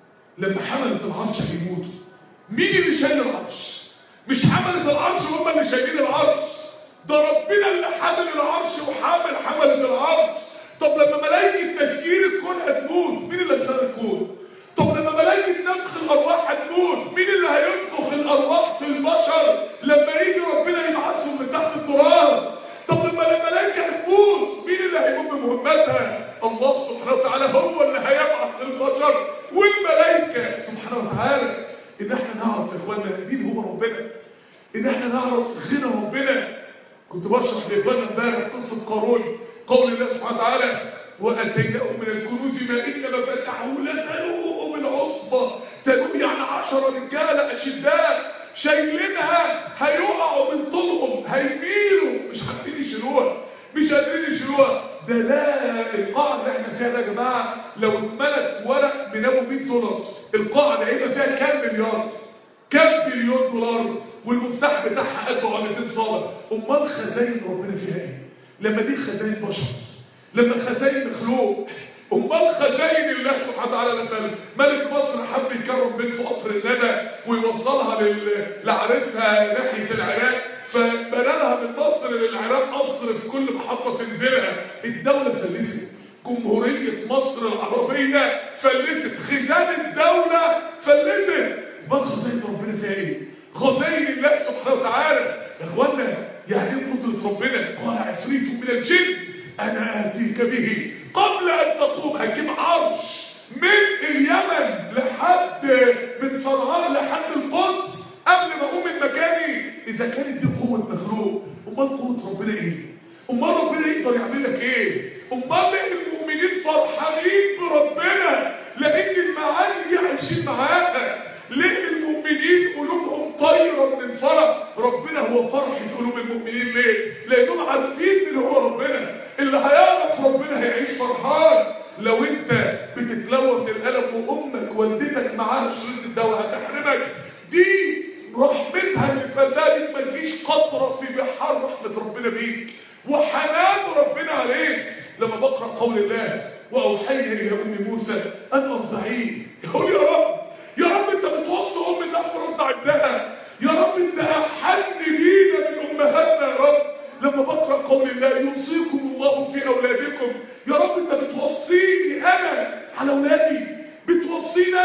لما حملة العرش هيموتوا مين اللي شايل العرش مش حملة العرش هم اللي شايلين العرش ده ربنا اللي حامل العرش وحامل حملة العرش طب لما ملائكة تشكيل الكون هتموت مين اللي هيشيل الكون طب لما ملائكة نفخ الأرواح هتموت مين اللي هينفخ الأرواح في البشر لما يجي ربنا يبعثهم من تحت التراب طب لما الملائكة هتموت مين اللي هيقوم بمهمتها الله سبحانه وتعالى هو اللي هيبعث البشر والملائكة سبحانه وتعالى ان احنا نعرف يا اخوانا مين هو ربنا ان احنا نعرف غنى ربنا كنت بشرح لاخواننا امبارح قصه قارون قول الله سبحانه وتعالى واتيناه من الكنوز ما ان مفاتحه لتنوء بالعصبه تنوء يعني عشرة رجاله اشداء شايلينها هيقعوا من طولهم هيميلوا مش عارفين يشيلوها مش قادرين يشيلوها ده لا القاعة اللي احنا فيها ده يا جماعة لو اتملت ورق بنابه 100 دولار القاعة اللي هيبقى فيها كام مليار كام بليون دولار والمفتاح بتاعها 1200 صالة امال خزاين ربنا فيها ايه لما دي خزاين بشر لما خزاين مخلوق امال خزاين الله سبحانه وتعالى لما ملك مصر حب يكرم بنته قطر الندى ويوصلها لل... لعريسها ناحيه العراق فبنى لها من مصر للعراق قصر في كل محطه تنزلها الدوله فلست جمهوريه مصر العربيه فلست خزان الدوله فلست امال خزاين ربنا فيها ايه خزاين الله سبحانه وتعالى يا اخوانا يعني ايه قدره ربنا قال عفريت من الجن انا اتيك به قبل ان تقوم هجيب عرش من اليمن لحد من صنعاء لحد القدس قبل ما اقوم من مكاني اذا كانت دي قوه مخلوق امال قوه ربنا ايه امال ربنا يقدر يعمل لك ايه امال ليه المؤمنين فرحانين بربنا لان المعاني دي عايشين معاها ليه المؤمنين قلوبهم طايره من الفرح ربنا هو فرح قلوب المؤمنين ليه لانهم عارفين ان هو ربنا اللي هيعرف ربنا هيعيش فرحان لو انت بتتلوى من الالم وامك والدتك معاها شريط الدواء هتحرمك دي رحمتها اللي فدالك ما تجيش قطره في بحار رحمه ربنا بيك وحنان ربنا عليك لما بقرا قول الله واوحينا الى ام موسى ان ارضعيه يقول يا رب يا رب انت بتوصي ام الناس ترضع ابنها يا رب انت احن بينا من امهاتنا يا رب لما بقرا قول الله يوصيكم الله في اولادكم يا رب انت بتوصيني انا على اولادي بتوصيني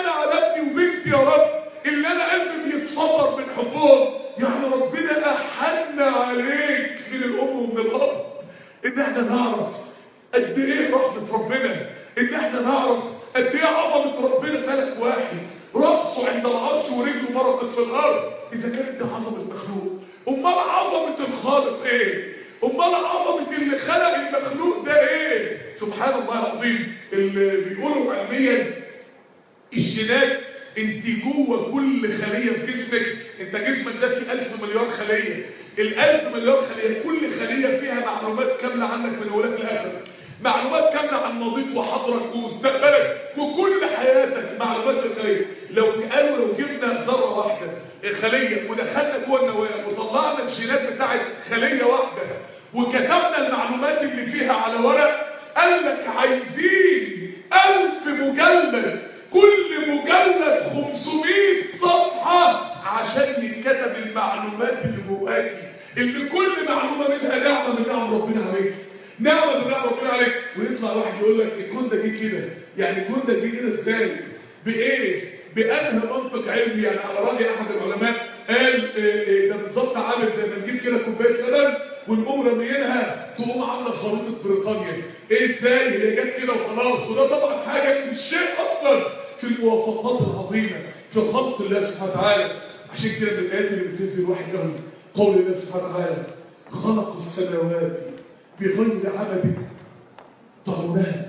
رب اللي انا قلبي بيتصبر من حبهم يعني ربنا احن عليك من الام ومن الاب ان احنا نعرف قد ايه رحمه ربنا ان احنا نعرف قد ايه عظمه ربنا ملك واحد رأسه عند العرش ورجله مرقت في الارض اذا كانت دي عظمه مخلوق امال عظمه الخالق ايه امال عظمه اللي خلق المخلوق ده ايه سبحان الله العظيم اللي بيقولوا علميا الجينات انت جوه كل خليه في جسمك انت جسمك ده فيه 1000 مليار خليه ال1000 مليار خليه كل خليه فيها معلومات كامله عنك من اولاد لاخر معلومات كامله عن ماضيك وحاضرك ومستقبلك وكل حياتك معلومات الخليه لو قالوا لو جبنا ذره واحده خليه ودخلنا جوه النواه وطلعنا الجينات بتاعت خليه واحده وكتبنا المعلومات اللي فيها على ورق قال لك عايزين ألف مجلد كل مجلد 500 صفحة عشان يتكتب المعلومات اللي جواكي اللي كل معلومة منها نعمة من نعم ربنا عليك نعمة من نعم ربنا عليك ويطلع واحد يقول لك الكون ده جه كده يعني الكون ده جه كده ازاي بايه بأنهى منطق علمي يعني على رأي أحد العلماء قال إيه إيه ده بالظبط عامل زي ما نجيب كده كوباية لبن ونقوم راميينها تقوم عامله خريطه بريطانيا ايه ازاي هي جت كده وخلاص وده طبعا حاجه مش شيء اصلا في الموافقات العظيمه في خلق الله سبحانه وتعالى عشان كده من الايات اللي بتنزل واحد قوي قول الله سبحانه وتعالى خلق السماوات بغير عمد ترونها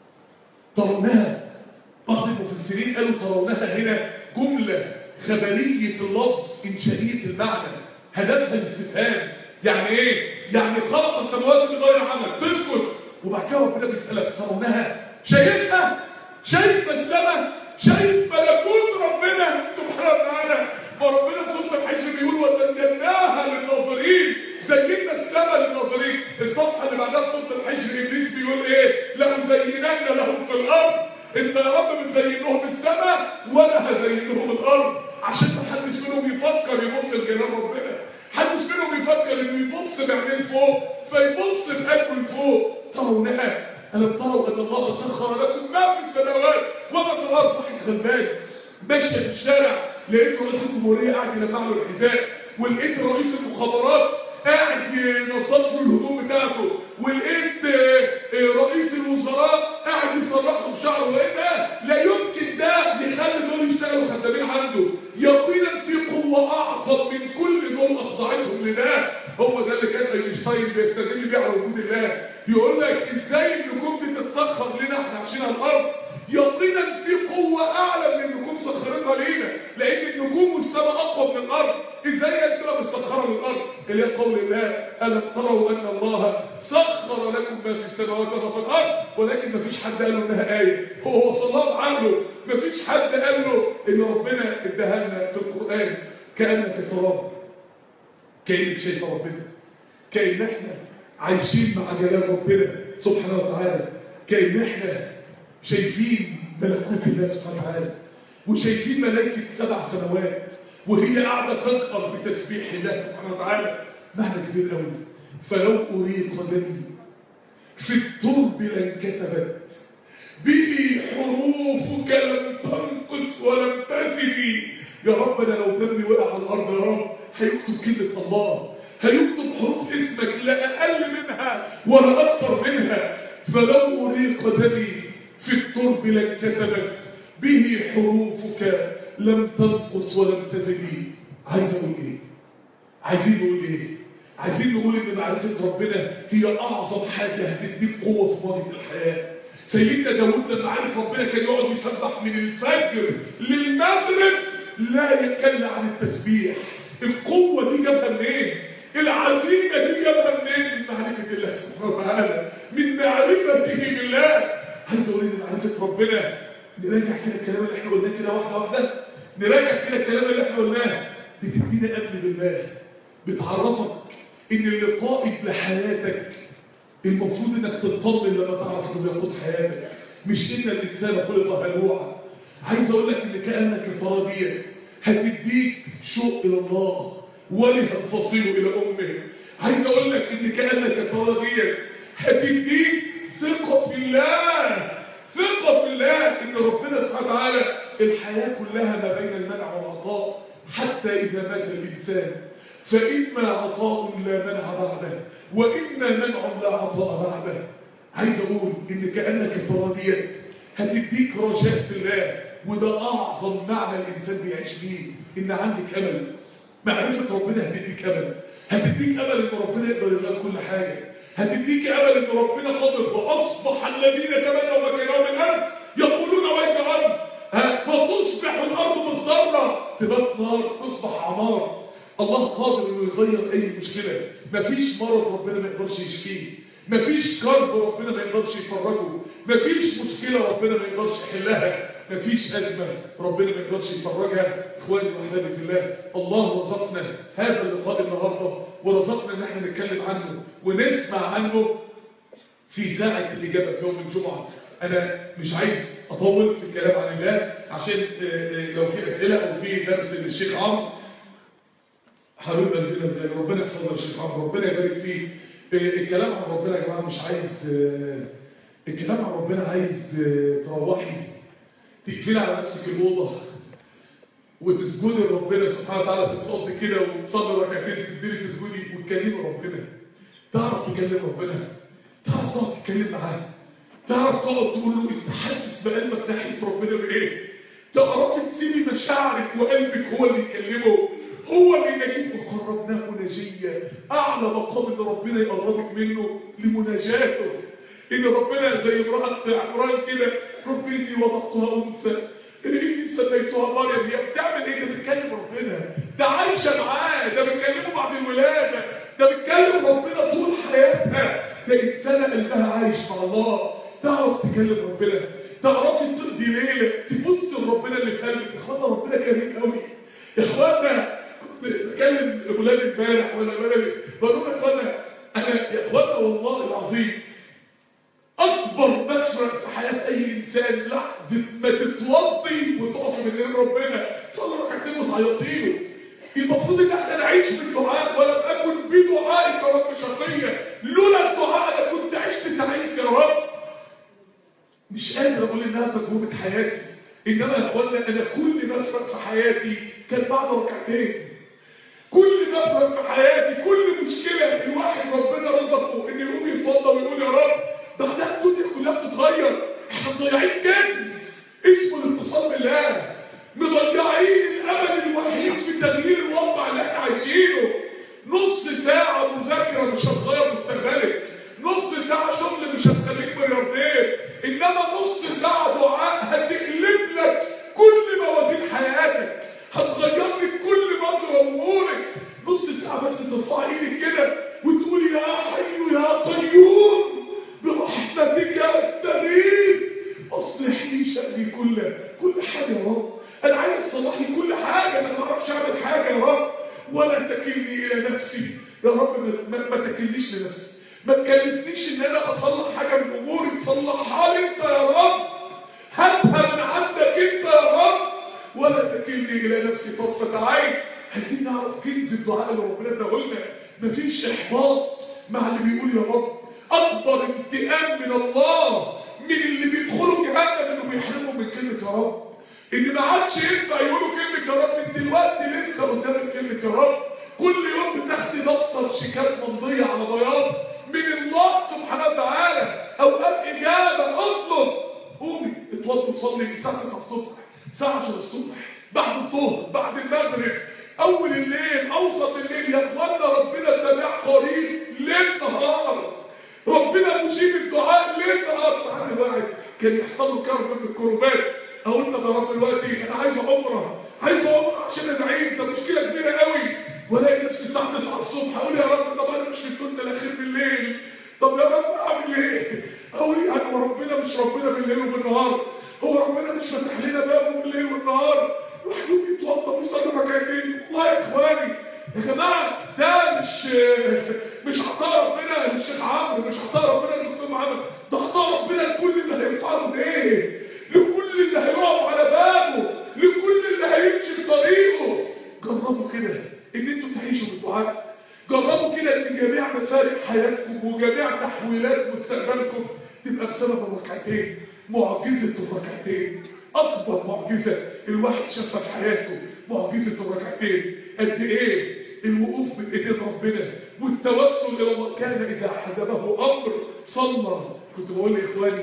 ترونها بعض المفسرين قالوا ترونها هنا جمله خبريه اللفظ انشائيه المعنى هدفها الاستفهام يعني ايه يعني خلق السماوات بغير عمل تسكت وبعد كده ربنا بيسالك ترونها شايفها شايف السماء شايف ملكوت ربنا سبحانه وتعالى فربنا في سوره الحج بيقول وزيناها للناظرين زينا السماء للناظرين الصفحه اللي بعدها في سوره الحج ابليس بيقول ايه لازينن لهم في الارض انت يا رب بتزين لهم السماء وانا هزين لهم الارض عشان ما حدش منهم يفكر يبص لجلال ربنا حدش منهم يفكر انه يبص بعينيه فوق فيبص بقلبه لفوق ترونها ألم تروا أن الله سخر لكم ما في السماوات وما في الأرض واحد غلبان ماشي في الشارع لقيت رئيس الجمهورية قاعد يلمع له الحذاء ولقيت رئيس المخابرات قاعد ينضف له الهدوم بتاعته ولقيت رئيس الوزراء قاعد يصلح له شعره لقيت ده لا يمكن ده يخلي دول يشتغلوا خدامين عنده يقينا في قوة أعظم من كل دول أخضعتهم لله هو ده اللي كان اينشتاين بيستدل بيه على وجود الله يقول لك ازاي النجوم بتتسخر لنا احنا عايشين على الارض يقينا في قوة اعلى من النجوم سخرتها لينا لان النجوم والسماء اقوى من الارض ازاي انتوا مستخرة للارض اللي هي قول الله الم تروا ان الله سخر لكم ما في السماوات وما في الارض ولكن ما فيش حد قال له انها ايه هو صلاه عنه ما فيش حد قال له ان ربنا اداها لنا في القران كانك تراب كأنك شايف ربنا كأن احنا عايشين مع جلال ربنا سبحانه وتعالى كأن احنا شايفين ملكوت الله سبحانه وتعالى وشايفين ملائكة سبع سنوات وهي قاعدة تنقر بتسبيح الله سبحانه وتعالى معنى كبير قوي فلو أريد قدمي في الترب لانكتبت به حروفك لم تنقص ولم تزدي يا رب انا لو دمي وقع على الارض يا رب هيكتب كلمة الله هيكتب حروف اسمك لا أقل منها ولا أكثر منها فلو أريق دمي في الترب لانكتبت به حروفك لم تنقص ولم تزدي عايز أقول إيه عايزين نقول إيه عايزين نقول إن معرفة ربنا هي أعظم حاجة هتديك قوة في ماضي الحياة سيدنا داود لما عرف ربنا كان يقعد يسبح من الفجر للمغرب لا يتكلم عن التسبيح القوة دي جابها منين العزيمة دي جابها منين من معرفة الله سبحانه وتعالى من معرفته بالله عايز اقول ان معرفة ربنا نراجع كده الكلام اللي احنا قلناه كده واحدة واحدة نراجع كده الكلام اللي احنا قلناه بتدينا امن بالله بتعرفك ان اللقاء لحياتك المفروض انك تطمن لما تعرف انه بيقود حياتك مش ان الانسان خلق هلوعا عايز اقول لك ان كانك الطريقه ديت هتديك شوق الى الله وله الفصيل الى امه عايز اقول لك ان كانك الطريقه ديت هتديك ثقه في الله ثقه في الله ان ربنا سبحانه وتعالى وتعالى الحياة كلها ما بين المنع والعطاء حتى إذا مات الإنسان فإما عطاء لا منع بعده وإما منع لا عطاء بعده عايز أقول إن كأنك ترانيات هتديك رجاء في الله وده أعظم معنى الإنسان بيعيش فيه إن عندك أمل معرفة ربنا هتديك أمل هتديك أمل إن ربنا يقدر يغير كل حاجة هتديك أمل إن ربنا قادر وأصبح الذين تمنوا مكانهم الأرض يقولون ويك أرض فتصبح الأرض مصدرة تبات نار تصبح عمار الله قادر إنه يغير أي مشكلة مفيش مرض ربنا ما يقدرش يشفيه مفيش كرب ربنا ما يقدرش يفرجه مفيش مشكلة ربنا ما يقدرش يحلها مفيش أزمة ربنا ما يقدرش يفرجها إخواني وأحبابي في الله الله رزقنا هذا اللقاء النهاردة ورزقنا إن احنا نتكلم عنه ونسمع عنه في ساعة الإجابة في يوم الجمعة أنا مش عايز أطول في الكلام عن الله عشان لو في أسئلة أو في درس للشيخ عمرو حبيب قلبنا ده ربنا يحفظه الشيخ عمرو ربنا يبارك فيه الكلام عن ربنا يا جماعة مش عايز الكلام عن ربنا عايز تروحي تقفلي على نفسك الأوضة وتسجدي لربنا سبحانه وتعالى تتقضي كده وتصلي ركعتين تديري تسجدي وتكلمي ربنا تعرف تكلم ربنا تعرف تقعد تتكلم معاه تعرف تقعد تقول له انت حاسس بقلبك ناحيه ربنا بايه تعرفي تسيبي مشاعرك وقلبك هو اللي يكلمه هو اللي ينجيك وقربناه نجيا اعلى مقام ان ربنا يقربك منه لمناجاته ان ربنا زي امراه عمران كده رب اني وضعتها انثى اني سميتها مريم هي بتعمل ايه ده بتكلم ربنا ده عايشه معاه ده بتكلمه بعد الولاده ده بتكلم ربنا طول حياتها ده انسانه قلبها عايش مع الله تعرف تكلم ربنا تعرفي تقضي ليله تبص لربنا اللي في قلبك يا اخوانا ربنا كريم قوي يا اخوانا كنت بكلم اولاد امبارح ولا بلدي بقول يا اخوانا انا يا اخوانا والله العظيم اكبر مشرق في حياه اي انسان لحظه ما تتوضي وتقف من غير ربنا صلي ركعتين وتعيطي له المفروض ان احنا نعيش بالدعاء ولم اكن بدعائك رب شقيا لولا الدعاء انا كنت عشت تعيس يا رب مش قادر اقول انها تجربه حياتي انما يا اخوانا انا كل مفرق في حياتي كان بعد ركعتين كل مفرق في حياتي كل مشكله الواحد ربنا رزقه ان يقوم يتوضا ويقول يا رب بعدها الدنيا كلها بتتغير احنا مضيعين كنز اسمه الاتصال بالله مضيعين الامل الوحيد في تغيير الواقع اللي احنا عايشينه نص ساعه مذاكره مش هتغير مستقبلك نص ساعه شغل مش هتخليك ملياردير انما نص ساعه دعاء هتقلب لك كل موازين حياتك هتغير لك كل مجرى امورك نص ساعه بس ترفع ايدك كده وتقول يا حي يا قيوم برحمتك استغيث اصلح لي شأني كله كل حاجه يا رب انا عايز تصلح لي كل حاجه انا ما اعرفش اعمل حاجه يا رب ولا تكلني الى نفسي يا رب ما, ما تكلنيش لنفسي ما تكلفنيش ان انا اصلح حاجه من اموري تصلحها لي انت يا رب هاتها من عندك انت يا رب ولا تكلني الى نفسي طرفه عين عايزين نعرف كنز الدعاء اللي ربنا اداهولنا مفيش احباط مع اللي بيقول يا رب اكبر انتقام من الله من اللي بيدخلوا جهنم انه بيحرموا من كلمه يا رب ان ما عادش ينفع يقولوا كلمه يا رب انت دلوقتي لسه قدامك كلمه يا رب كل يوم بتاخدي دفتر شيكات ممضيه على بياض من الله سبحانه وتعالى اوقات اجابه اطلب قومي اتوضي تصلي الساعه 9 الصبح الساعه 10 الصبح بعد الظهر بعد المغرب اول الليل اوسط الليل يا اخوانا ربنا سميع قريب ليل نهار ربنا مجيب الدعاء ليل نهار ساعات الواحد كان يحصل له كرب من الكربات اقول لك يا رب دلوقتي انا عايز عمره عايز عمره عشان ادعيك ده مشكله كبيره قوي والاقي نفسي الساعه 9 الصبح اقول يا رب طب انا مش في الثلث الاخير بالليل طب يا رب اعمل ايه اقول يعني هو ربنا مش ربنا بالليل وبالنهار هو ربنا مش فاتح لنا بابه بالليل والنهار الواحد يقوم يتوضا ويصلي ركعتين والله يا اخواني يا جماعه ده مش مش عطاء ربنا للشيخ عمرو مش عطاء ربنا للدكتور محمد ده عطاء ربنا لكل اللي هيسعروا ايه لكل اللي هيقف على بابه لكل اللي هيمشي في طريقه جربوا كده ان انتوا تعيشوا بالدعاء جربوا كده ان جميع مسارح حياتكم وجميع تحويلات مستقبلكم تبقى بسبب الركعتين معجزه الركعتين اكبر معجزه الواحد شافها في حياته معجزه الركعتين قد ايه الوقوف بين ايدين ربنا والتوسل الى الله كان اذا حزبه امر صلى كنت بقول لاخواني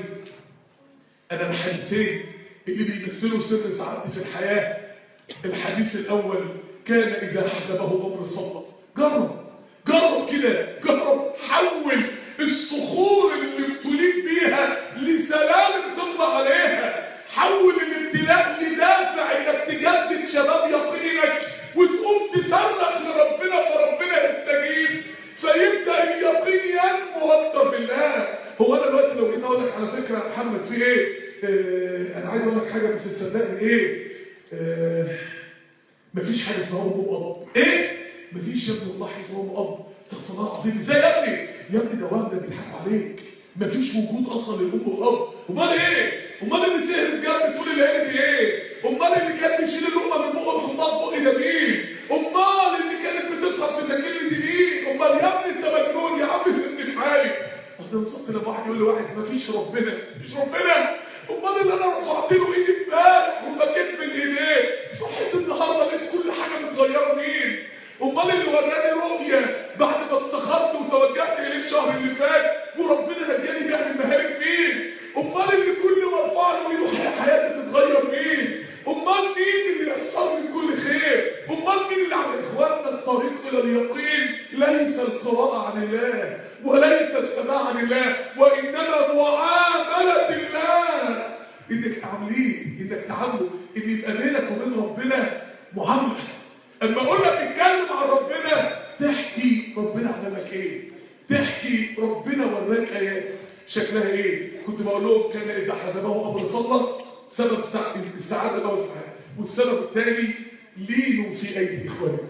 انا الحديثين اللي بيمثلوا سر سعادتي في الحياه الحديث الاول كان اذا حزبه امر صلى جرب جرب كده جرب حول الصخور اللي ابتليت بيها لسلام تطلع عليها حول الابتلاء لدافع انك تجدد شباب يقينك وتقوم تصرخ لربنا فربنا يستجيب فيبدا اليقين ينمو اكتر بالله هو انا دلوقتي لو جيت اقول لك على فكره يا محمد في ايه؟ آه انا عايز اقول لك حاجه بس تصدقني ايه؟ آه مفيش حاجه اسمها ام واب ايه؟ مفيش يا ابني والله حاجه اسمها ام واب استغفر الله العظيم ازاي يا ابني؟ يا ابني ده وهم ده بيضحك عليك مفيش وجود اصلا للام والاب امال ايه؟ امال اللي سهر الجنب طول الليل دي ايه؟ امال اللي كان بيشيل اللقمه من بقه ويحطها في بقي ده مين؟ امال اللي كانت بتسقط في تكلمه دي مين؟ امال يا ابني انت مجنون يا عم سيبني في حالي ده وصلت لما واحد يقول لواحد مفيش ربنا مفيش ربنا امال اللي انا رفعت له ايدي امبارح وبكيت من ايديه صحيت النهارده لقيت كل حاجه متغيره مين؟ امال اللي وراني رؤيه بعد ما استخرت وتوجهت اليه الشهر اللي فات وربنا نجاني بيها من مهارك مين؟ امال اللي كل ما ارفع له ايده حياتي تتغير مين؟ امال مين اللي يحصل لي كل خير؟ امال مين اللي على اخواننا الطريق الى اليقين ليس القراءه عن الله وليس السماع عن الله وانما معامله الله انك تعامليه انك تعامله ان يبقى بينك وبين ربنا معامله اما اقول لك اتكلم عن ربنا تحكي ربنا عمل لك ايه تحكي ربنا وراك ايات شكلها ايه كنت بقول لهم كان اذا حزبه امر صلى سبب السعاده الاول في الحياه والسبب الثاني لينوا في ايدي اخوانكم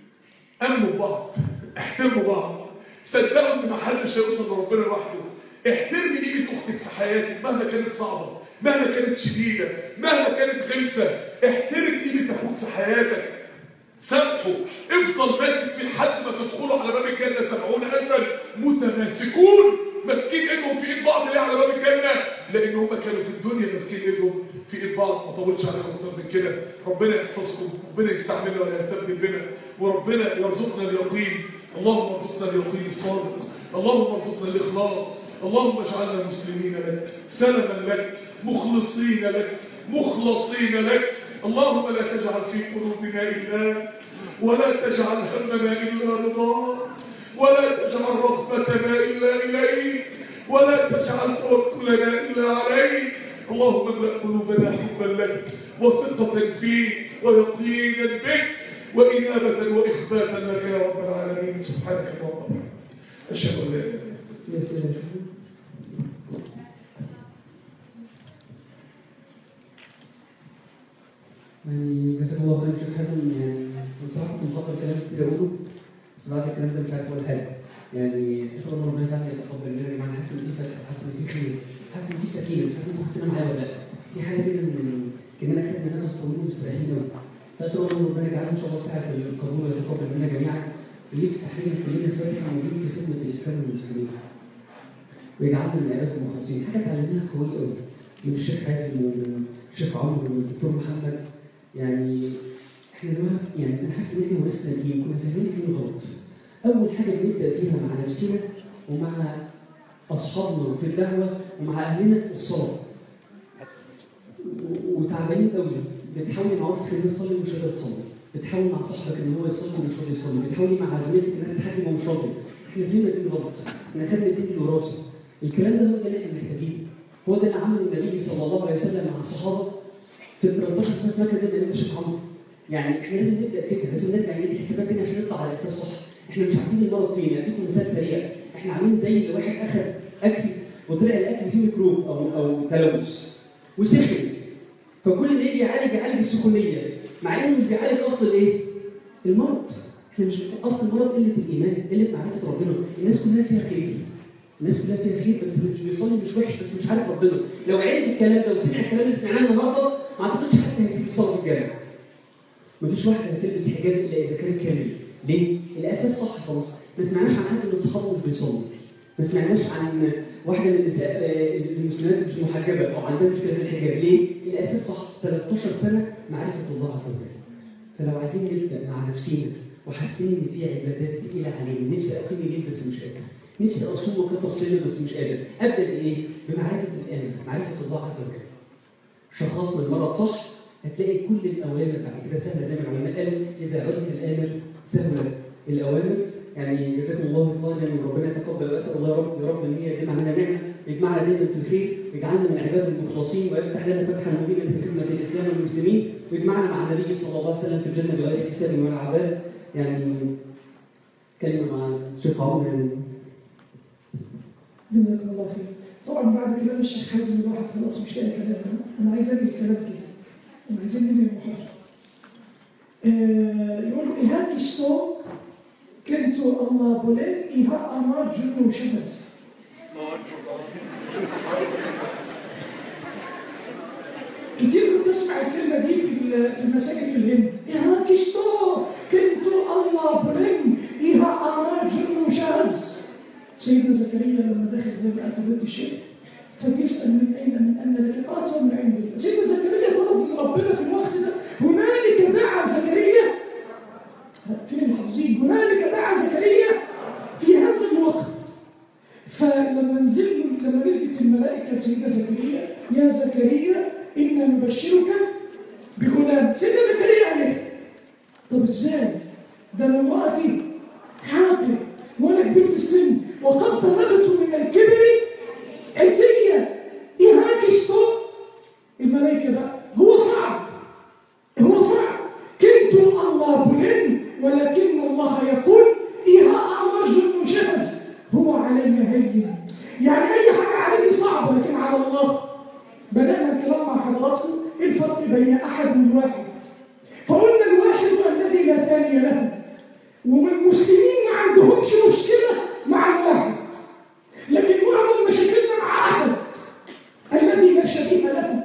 امنوا بعض احترموا بعض صدقوا ان ما حدش هيوصل لربنا لوحده احترمي قيمه اختك في حياتك مهما كانت صعبه مهما كانت شديده مهما كانت غلسه احترم قيمه اخوك في حياتك سامحوا افضل ماسك في لحد ما تدخلوا على باب الجنه سبعون الفا متماسكون ماسكين ايدهم في ايد بعض ليه على باب الجنه لان هم كانوا في الدنيا ماسكين ايدهم في ايد بعض ما طولش عليكم اكتر من كده ربنا يحفظكم ربنا يستعملنا ولا يستبدل بنا وربنا يرزقنا اليقين اللهم ارزقنا اليقين الصادق اللهم ارزقنا الاخلاص اللهم اجعلنا مسلمين لك سلما لك مخلصين لك مخلصين لك اللهم لا تجعل في قلوبنا إلا ولا تجعل همنا إلا رضاك ولا تجعل رغبتنا إلا إليك ولا تجعل توكلنا إلا عليك اللهم املأ قلوبنا حبا لك وثقة فيك ويقينا بك وإنابة وإخباتا لك يا رب العالمين سبحانك اللهم أشهد أن لا إله إلا أنت يعني جزاك الله خير شيخ حسن يعني بصراحه كنت مفكر كلام كتير اقوله بس بعد الكلام ده مش عارف اقول حاجه يعني ان شاء الله ربنا تعالى يتقبل مننا يا جماعه حاسس ان في فتح حاسس ان في خير حاسس ان في سكينه مش عارف انتوا حاسين معايا ولا لا في حاجه كده من كاننا خدنا نفس طويل ومستريحين قوي فاسال الله ربنا يجعلنا ان شاء الله ساعه القبول ويتقبل منا جميعا ويفتح لنا كلنا فتح موجود في خدمه الاسلام والمسلمين ويجعلنا من عباد المخلصين حاجه اتعلمناها قويه قوي من الشيخ حازم ومن الشيخ عمرو ومن الدكتور محمد يعني احنا دلوقتي يعني انا حاسس ان احنا ورثنا الدين كنا فاهمين الدين غلط. اول حاجه بنبدا فيها مع نفسنا ومع اصحابنا في الدعوه ومع اهلنا الصلاه. وتعبانين قوي بتحاولي مع واحد سنين تصلي ومش قادر تصلي. بتحاول مع صاحبك ان هو يصلي ومش راضي يصلي، بتحاولي مع زميلتك انها تحكي ومش راضي. احنا فهمنا الدين غلط. احنا خدنا الدين بالوراثه. الكلام ده هو ده اللي احنا محتاجينه. هو ده اللي عمله النبي صلى الله عليه وسلم مع الصحابه في ال 13 سنه في مركز النبي الشيخ عمرو يعني احنا لازم نبدا كده لازم نرجع نعيد الحسابات تاني عشان نطلع على اساس صح احنا مش عارفين المرض فين اديكم مثال سريع احنا عاملين زي اللي واحد اخذ اكل وطلع الاكل فيه ميكروب او او تلوث وسخن فكل ما يجي يعالج يعالج السخونيه مع انه مش بيعالج اصل الايه؟ المرض احنا مش اصل المرض قله الايمان قله معرفه ربنا الناس كلها فيها خير الناس كلها فيها خير بس مش بيصلي مش وحش بس مش عارف ربنا لو عرف الكلام ده وسمع الكلام اللي سمعناه النهارده ما اعتقدش حتى هيسيب الصلاه في الجامع مفيش واحده هتلبس حجاب الا اذا كان كامل ليه؟ الاساس صح خلاص ما سمعناش عن حد من الصحابه مش بيصلي ما سمعناش عن واحده من النساء آه، المسلمات مش محجبه او عندها مشكله في الحجاب ليه؟ الاساس صح 13 سنه معرفه الله عز وجل فلو عايزين نبدا مع نفسينا وحاسين ان في عبادات تقيله علينا نفسي اقيم الليل بس مش قادر نفسي اصوم كتفصيل بس مش قادر ابدا بايه؟ بمعرفه الامر معرفه الله عز وجل شخصنا المرض صح هتلاقي كل الاوامر بعد كده سهله زي ما العلماء قالوا اذا عرفت الامر سهلت الاوامر يعني جزاكم الله خيرا من ربنا يتقبل واسال الله يا رب يا رب ان هي يجمع لنا نعمه يجمعنا دايما في الخير يجعلنا من عباد المخلصين ويفتح لنا فتحا مبينا في خدمه الاسلام والمسلمين ويجمعنا مع النبي صلى الله عليه وسلم في الجنه بغير حساب ولا عذاب يعني كلمه مع الشيخ عمر يعني جزاكم الله خير طبعا بعد كلام الشيخ حازم الواحد خلاص مش لاقي كلام انا عايز ادي كلام كده انا عايزين ننهي المحاضره آه، يقول إيهاك الصوم كنت الله بولين إيها أمر جنو شمس كتير بنسمع الكلمة دي في ال- في المساجد في الهند إيهاك الصوم كنت الله بولين إيها أمر جنو شمس سيدنا زكريا لما دخل زي ما قال فضيلة الشيخ فبيسأل من أين من أن لك قالت من عند الله سيدنا زكريا طلب من ربنا في الوقت ده هنالك دعا زكريا فين الحافظين هنالك دعا زكريا في هذا الوقت فلما نزل لما نزلت الملائكة سيدنا زكريا يا زكريا إنا نبشرك بغلام سيدنا زكريا قال إيه؟ طب ازاي؟ ده انا امرأتي حاقر وانا كبير في السن وقد بلغت من الكبر عتية إيهاك الصوت الملائكة بقى هو صعب هو صعب كنت الله بلن ولكن الله يقول إيها رجل شمس هو علي هين يعني أي حاجة عليه صعبة لكن على الله بدأنا الكلام مع حضراتكم إيه الفرق بين أحد والواحد فقلنا الواحد الذي لا ثاني له والمسلمين ما عندهمش مشكلة مع الواحد لكن معظم مشاكلنا مع أحد الذي لا شبيه له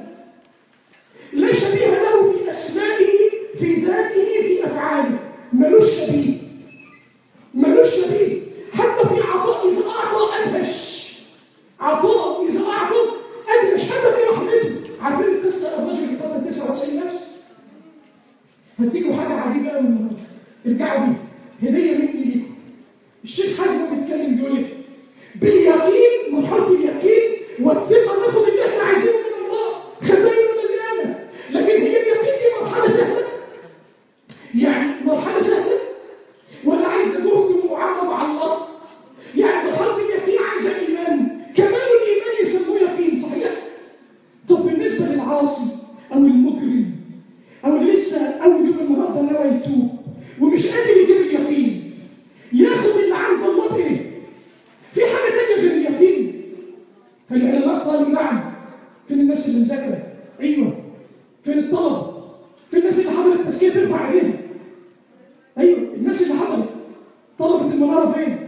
لا شبيه له في أسمائه في ذاته في أفعاله ملوش شبيه ملوش شبيه حتى في عطاء إذا أعطى أدهش عطاء إذا أعطى أدهش حتى في رحمته عارفين القصة الرجل اللي قتل 99 نفس هديكوا حاجة عجيبة قوي النهارده ارجعوا بيها هدية مني ليكم الشيخ حازم بيتكلم بيقول ايه باليقين مرحلة اليقين والثقة ناخد اللي احنا عايزينه من الله خزائن مليانة لكن هي اليقين دي مرحلة سهلة يعني مرحلة سهلة ولا عايزة جهد ومعاملة مع الله يعني مرحلة اليقين عايزة إيمان كمال الإيمان يسموه يقين صحيح؟ طب بالنسبة للعاصي أو المجرم أو اللي لسه أول يوم النهارده ناوي يتوب ومش قادر يجيب اليقين ياخد اللي عند الله بإيه؟ في حاجة تانية غير اليقين فالعلماء قالوا نعم فين الناس اللي مذاكرة؟ أيوه فين الطلبة؟ فين الناس اللي حضرت التزكية ترفع ايديها؟ أيوه الناس اللي حضرت طلبة المنارة فين؟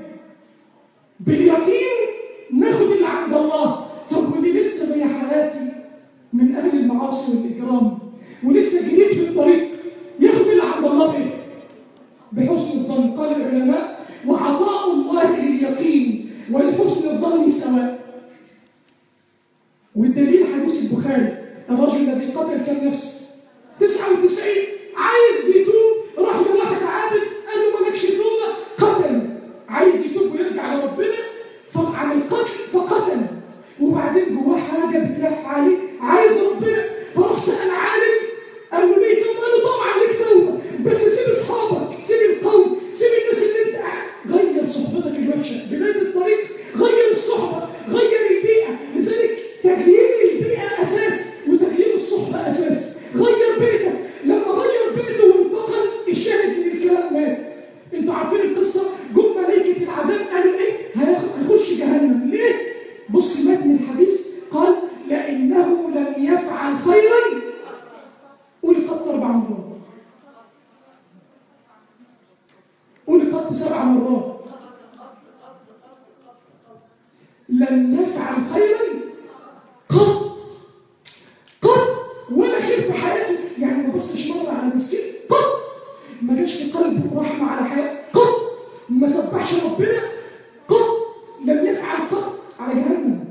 باليقين ناخد اللي عند الله طب ودي لسه زي حالاتي من أهل المعاصي والإجرام ولسه جديد في الطريق ياخد اللي عند الله بإيه؟ بحسن الظن قال العلماء وعطاء الله لليقين ولحسن الظن سواء والدليل حديث البخاري الرجل الذي قتل كم نفس 99 عايز يتوب راح لواحد عابد قال له مالكش توبه قتل عايز يتوب ويرجع لربنا فعن القتل فقتل وبعدين جواه حاجه بتلف عليه عايز ربنا فراح سال عالم قال له ليه توبه؟ قال له طبعا ليك توبه بس سيب اصحابك سيب القوم سيب الناس اللي انت قاعد- غير صحبتك الوحشه بدايه الطريق غير الصحبه غير البيئه لذلك تغيير البيئه اساس وتغيير الصحبه اساس غير بيتك لما غير بيته وانتقل الشاهد من الكلام مات انتوا عارفين القصه جم ملائكه العذاب قالوا ايه هياخد- هيخش جهنم ليه بص متن الحديث قال لانه لم يفعل خيرا قولي قط اربع مرات قولي قط سبع مرات لم يفعل خيرا قط قط ولا خير في حياته يعني ما بصش مره على مسكين قط ما جاش في قلبه رحمه على حياته قط ما سبحش ربنا قط لم يفعل قط على جهنم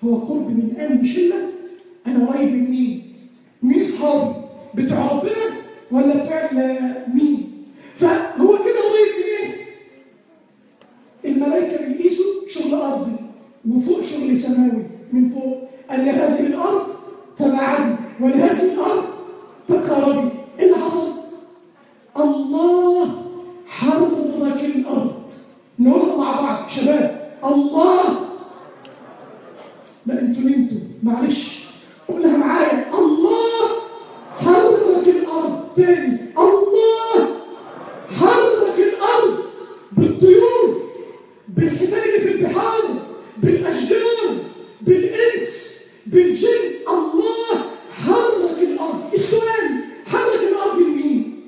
هو قرب من قلب شله انا قريب من مين مين اصحابي بتوع ربنا ولا بتوع مين فهو كده قريب من ايه الملائكه بيقيسوا شغل ارضي وفوق شغل سماوي من فوق ان هذه الارض تبعدي ولهذه الارض تقاربي ايه اللي حصل الله حرك الارض نقولها مع بعض شباب الله لا انتوا نمتوا معلش قولها معايا الله حرك الارض تاني الله حرك الارض بالطيور بالحيتان اللي في البحار بالاشجار بالانس بالجن الله حرك الارض السؤال حرك الارض لمين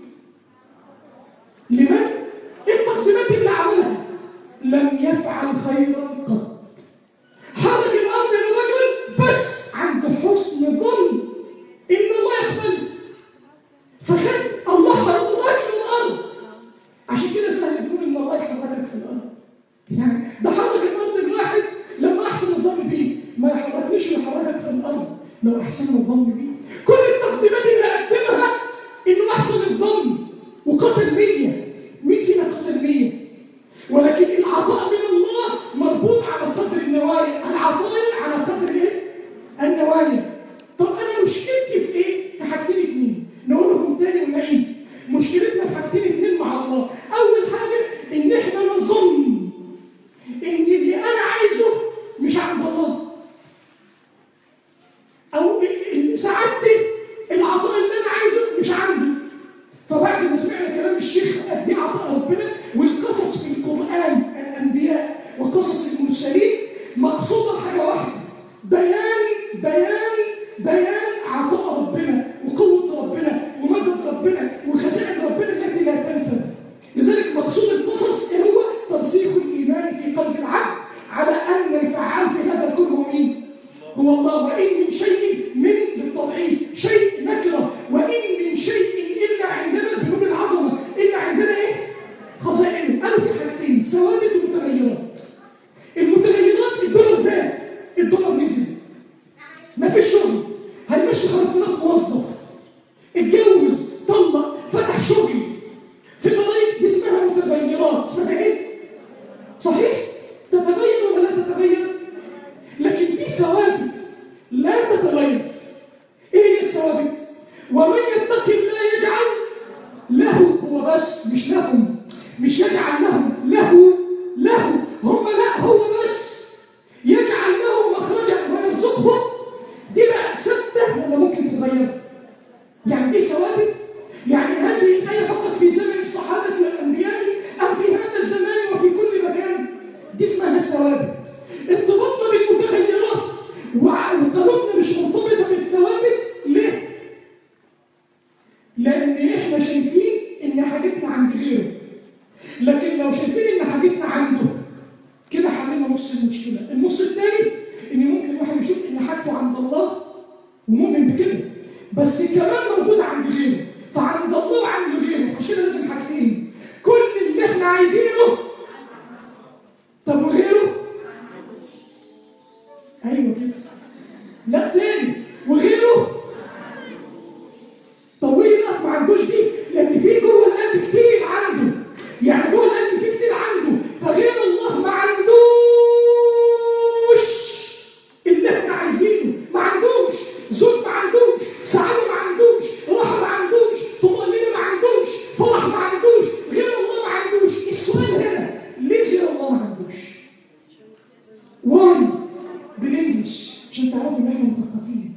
لمن ايه التقسيمات اللي عملها لم يفعل خيرا قط حرك الارض للرجل بس عند حسن ظن ان الله يقبل فخد الله حرك الارض عشان كده سهل تقول ان الله يحركك في الارض يعني ده حرك الارض الواحد لما احسن الظن بيه ما يحركنيش ويحركك في الارض لو احسن الظن بيه كل التقديمات اللي قدمها انه احسن الظن وقتل مية مين فينا قتل مية ولكن العطاء من الله مربوط على قدر النوايا العطاء على قدر ايه النوايا طب انا مشكلتي في ايه في حاجتين اتنين نقولهم تاني ونعيد مشكلتنا في حاجتين اتنين مع الله اول حاجه ان احنا نظن ان اللي انا عايزه مش عند الله او سعادتي العطاء اللي انا عايزه مش عندي فبعد ما سمعنا كلام الشيخ قد ايه عطاء ربنا والقصص في القران الانبياء وقصص المرسلين مقصوده حاجه واحده بيان بيان بيان عطاء ربنا وقوه ربنا ومدد ربنا وخزائن ربنا التي لا تنفذ لذلك مقصود القصص ايه هو ترسيخ الايمان في قلب العبد على ان الفعال في هذا الكون هو مين؟ هو الله وان من شيء من للتضعيف شيء نكره وان من شيء الا عندنا ذنوب العظمه الا عندنا ايه؟ خزائن قالوا في حاجتين ثوابت ومتغيرات المتغيرات الدولار زاد الدولار نزل ما فيش شغل هيمشي 5000 موظف اتجوز طلق فتح شغل في الوظائف دي اسمها متغيرات اسمها ايه؟ صحيح؟ تتغير ولا لا تتغير؟ لكن في ثوابت لا تتغير ايه هي الثوابت؟ ومن يتق الله يجعل له هو بس مش لهم مش يجعل لهم له له هم لا هو بس يجعل له مخرجا ويرزقهم دي بقى ثابته ولا ممكن تتغير؟ يعني دي ثوابت يعني هذه الآية فقط في زمن الصحابة والأنبياء أم في هذا الزمان وفي كل مكان دي اسمها الثوابت ارتبطنا بالمتغيرات وقلوبنا مش مرتبطة بالثوابت ليه؟ لأن إحنا شايفين إن حاجتنا عند غيره لكن لو شايفين إن حاجتنا عنده كده حلينا نص المشكلة النص الثاني إن ممكن الواحد يشوف إن حاجته عند الله ومؤمن بكده بس كمان موجود عند غيره فعند الله وعند غيره عشان كده لازم حاجتين كل اللي احنا عايزينه طب وغيره ايوه كده لا تاني وغيره طب وايه بقى ما عندوش دي لان في جوه القلب كتير عنده يعني جوه القلب في كتير عنده فغير الله ما عندوش اللي احنا عايزينه ما عندوش ذل ما عندوش سعاده ما عندوش راحه ما عندوش طمانينه ما عندوش فرح ما عندوش غير الله ما عندوش السؤال هنا ليه غير الله ما عندوش واي بالانجلش عشان تعرفوا ان احنا مثقفين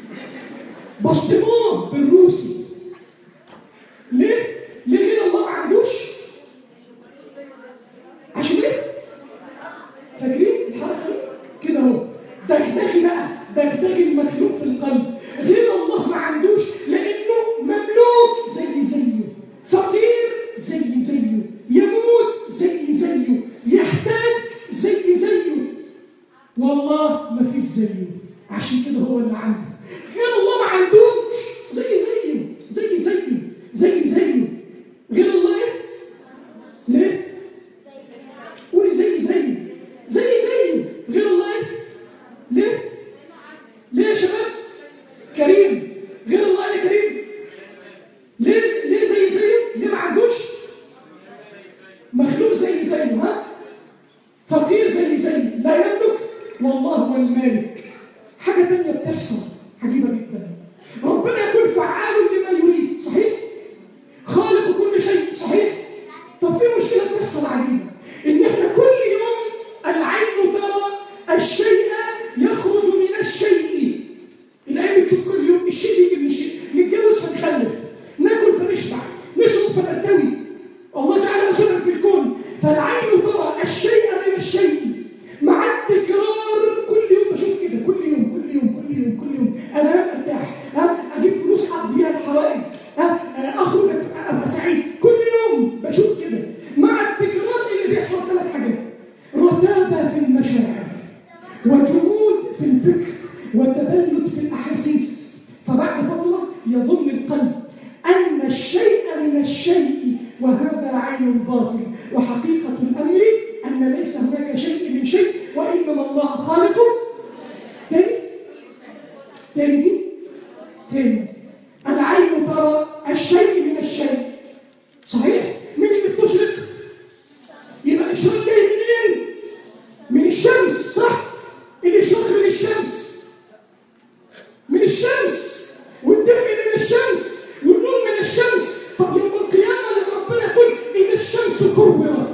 بسطموه بالروسي ليه؟ ليه غير الله ما عندوش؟ عشان ايه؟ فاكرين الحركه دي؟ كده اهو دغدغي بقى دغدغي المخلوق في القلب غير الله ما عندوش لانه مملوك زي زيه فقير زي زيه يموت زي زيه يحتاج زي زيه والله ما فيش زيه عشان كده هو اللي عنده غير الله ما عندوش زي زيه زي زيه زي زيه غير الله ايه؟ ليه؟ قولي زي زيه زي زيه غير الله ايه؟ ليه؟ ليه؟ ليه يا شباب؟ كريم غير الله يا كريم ليه ليه زي زيه؟ ليه ما عندوش؟ مخلوق زي زيه ها؟ فقير زي زيه لا يملك والله هو المالك حاجة تانية بتحصل عجيبة جدا ربنا يكون فعال لما يريد صحيح؟ خالق كل شيء صحيح؟ طب في مشكلة بتحصل عجيبة إن إحنا كل يوم العين ترى الشيء يخرج من الشيء العين بتشوف كل يوم الشيء يجي من الشيء نتجوز فنخلف ناكل فنشبع نشرب فنرتوي الله تعالى خلق في الكون فالعين ترى الشيء من الشيء مع التكرار كل يوم بشوف كده كل يوم كل يوم كل يوم كل يوم انا لا ارتاح ها اجيب فلوس اقضي بيها الحوائج ها اخرج ابقى سعيد كل يوم بشوف كده مع التكرار اللي بيحصل ثلاث حاجات رتابه في المشاعر وجمود في الفكر وتبلد في الاحاسيس فبعد فتره يظن القلب ان الشيء من الشيء وهذا عين الباطل وحقيقه الامر ان ليس هناك شيء من شيء وانما الله خالق تاني تاني دي تاني العين ترى الشيء من الشيء صحيح مين اللي بتشرق يبقى الاشراق جاي منين من الشمس صح الاشراق من الشمس من الشمس والدم من الشمس والنور من الشمس طب يوم القيامه لما ربنا يقول ان الشمس كورت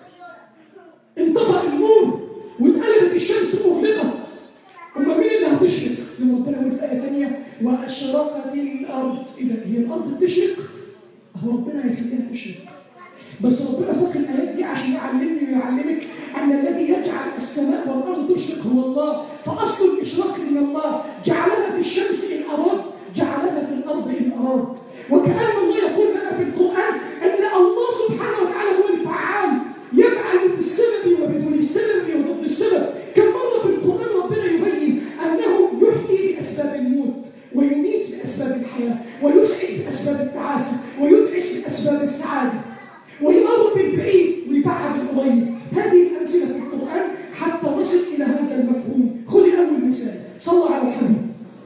انطفأ النور واتقلبت الشمس اغلقت امال مين اللي هتشرق لما ربنا يقول في ايه ثانيه واشرقت الارض اذا هي الارض بتشرق هو ربنا هيخليها تشرق بس ربنا ساق الايات دي عشان يعلمني ويعلمك ان الذي يجعل السماء والارض تشرق هو الله فاصل الاشراق من الله جعلها في الشمس ان اراد جعلها في الارض ان اراد وكان الله يقول لنا في القران ان الله سبحانه وتعالى هو الفعال يفعل بالسبب وبدون السبب وضد السبب كم مره في القران ربنا يبين انه يحيي باسباب الموت ويميت باسباب الحياه ويسعد باسباب التعاسه ويدعس باسباب السعاده ويقرب البعيد ويبعد القريب هذه الامثله في القران حتى نصل الى هذا المفهوم خذ اول مثال صلى على الحبيب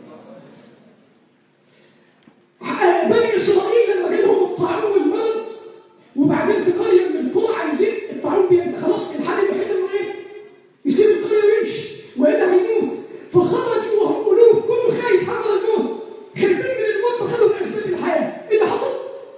بني اسرائيل لما جالهم الطاعون والمرض وبعدين في قريه من القرى عايزين الطاعون بيبقى خلاص الحل الوحيد انه ايه؟ يسيب القريه ويمشي والا هيموت فخرجوا وهم الوف كله خايف حضر الموت خايفين من الموت فخدوا باسباب الحياه ايه اللي حصل؟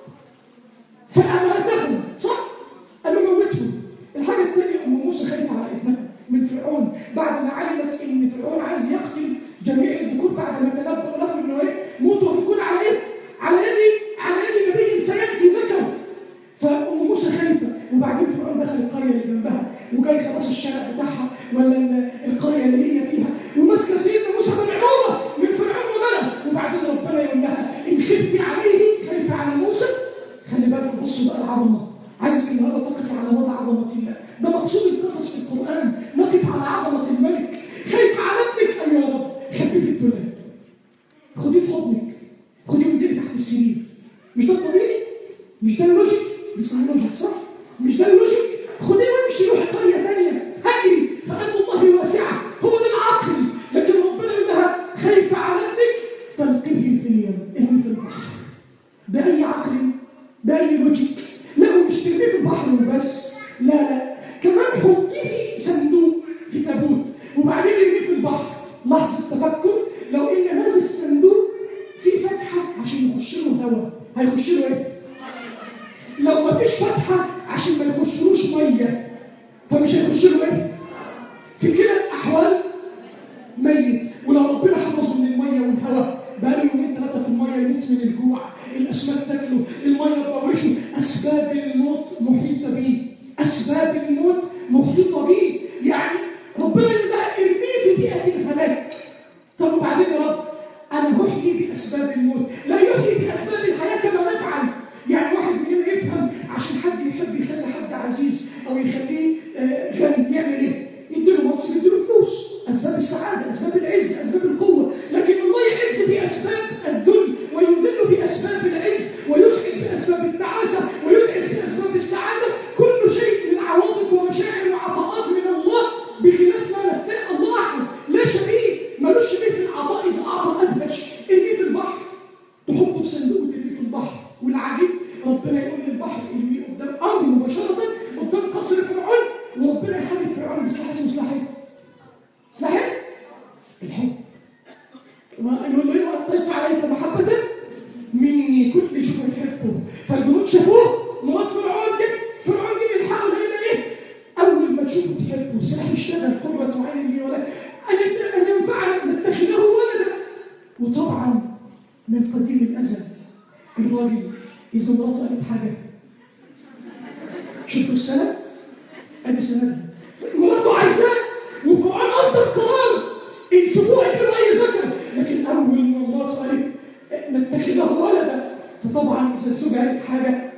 فأماتهم صح؟ قالوا موتهم الحاجة الثانية أم موسى خايفة على ابنها من فرعون بعد ما علمت إن فرعون عايز يقتل جميع الذكور بعد ما تنبأ له إنه إيه؟ موتوا هتكون على إيه؟ على يد على يد نبي سيأتي ذكر فأم موسى خايفة وبعدين فرعون دخل القرية اللي جنبها وجاي خلاص الشارع بتاعها ولا ال- القرية اللي هي فيها وماسكة سيدنا موسى بالعقوبة من فرعون وملك وبعدين ربنا يقول لها إن خفتي عليه خايفة على موسى خلي بالكم بصوا بقى العظمه عايزك النهارده تقف على وضع عظمه الله ده مقصود القصص في القران نقف على عظمه الملك خايف على ابنك ايوه يا رب خبيه في الدولاب خديه في حضنك خديه وانزلي تحت السرير مش ده الطبيعي مش ده اللوجيك بيسمع اللوجيك صح مش ده اللوجيك خديه وامشي روح قريه ثانيه هجري فأرض الله واسعه هو ده العقل لكن ربنا يقول لها خايف على ابنك فالقيه في اليم ارمي في البحر بأي عقل بأي لوجيك لا ومش ترميه في البحر وبس لا لا كمان حطيه صندوق في تابوت وبعدين ارميه في البحر لحظة تفكر لو ان هذا الصندوق فيه فتحة عشان يخش له هواء هيخش له ايه؟ لو ما فيش فتحة عشان ما يخشلوش مية فمش هيخش له ايه؟ في كلا الأحوال ميت ولو ربنا حفظه من المية والهواء بقاله يومين ثلاثة في المية يموت من الجوع الأسماك تاكله المية تطوشه أسباب الموت محيطة بيه أسباب الموت محيطة بيه يعني ربنا يقول لها ارميه في بيئة الهلاك طب وبعدين يا رب أنا أحيي بأسباب الموت لا يحيي بأسباب الحياة كما نفعل يعني واحد مننا يفهم عشان حد يحب يخلي حد عزيز أو يخليه آه، غني يعمل إيه؟ يديله منصب يديله فلوس أسباب السعادة أسباب العز أسباب القوة لكن الله يعز بأسباب الذل ويذل بأسباب العز ويسعد بأسباب التعاسة ويدعس بأسباب السعادة كل شيء من عواطف ومشاعر وعطاءات من الله بخلاف ما نفتح الله أحد لا شبيه ويقول له ايه وأطيت عليك محبة مني كل شوف يحبه فالجنود شافوه مرات فرعون جه فرعون جه يلحقوا هنا ايه اول ما تشوفه تحبه سلاح اشتغل قرة عين لي ولا انا انا ينفع نتخذه ولدا وطبعا من قديم الازل الراجل اذا مراته قالت حاجه شفتوا السند ادي سندها مراته عايزاه وفرعون اصدر قرار ان شوفوه اكتبوا اي ذكر لكن اول ما مراته قالت نتخذه ولدا فطبعا اذا الزوجه قالت حاجه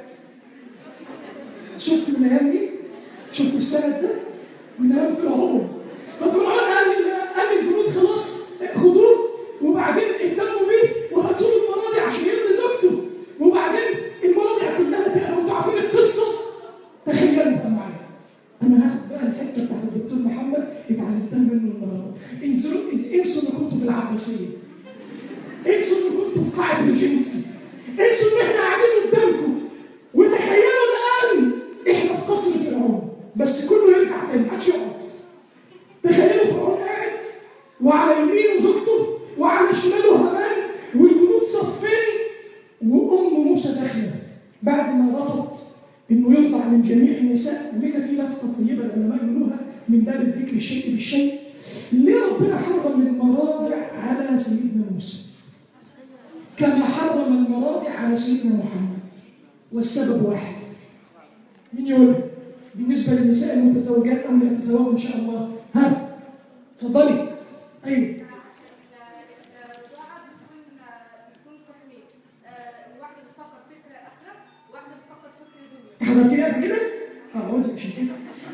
شفت من الايام دي شفت السند ده من ايام فرعون ففرعون قال قال الجنود خلاص خدوه وبعدين اهتموا بيه وهاتوا له المراضع عشان يرضي زوجته وبعدين المراضع كلها تقرا انتوا عارفين القصه تخيلوا بقى معايا انا هاخد بقى الحته بتاعت الدكتور محمد اتعلمتها منه النهارده انزلوا انسوا ان كنتوا في العباسيه انسوا ان كنتوا في قاعه ريجنسي انسوا ان احنا قاعدين قدامكم وتخيلوا الان احنا في قصر فرعون بس كله يرجع تاني محدش يقعد تخيلوا فرعون قاعد وعلى يمينه زوجته وعلى شماله هامان والجنود صفين وام موسى داخله بعد ما رفض انه يرضع من جميع النساء وهنا في لفظه طيبه العلماء يقولوها من باب الذكر الشيء بالشيء ليه ربنا حرم المراضع على سيدنا موسى كما حرم المراضع على سيدنا محمد والسبب واحد مين يقول بالنسبه للنساء المتزوجات او اللي يتزوجوا ان شاء الله ها اتفضلي ايوه الدعاء بيكون بيكون قسمين واحده بتفكر فكره اخره واحده بتفكر فكره دنيا حضرتيها قبل كده؟ اه عاوزك عشان كده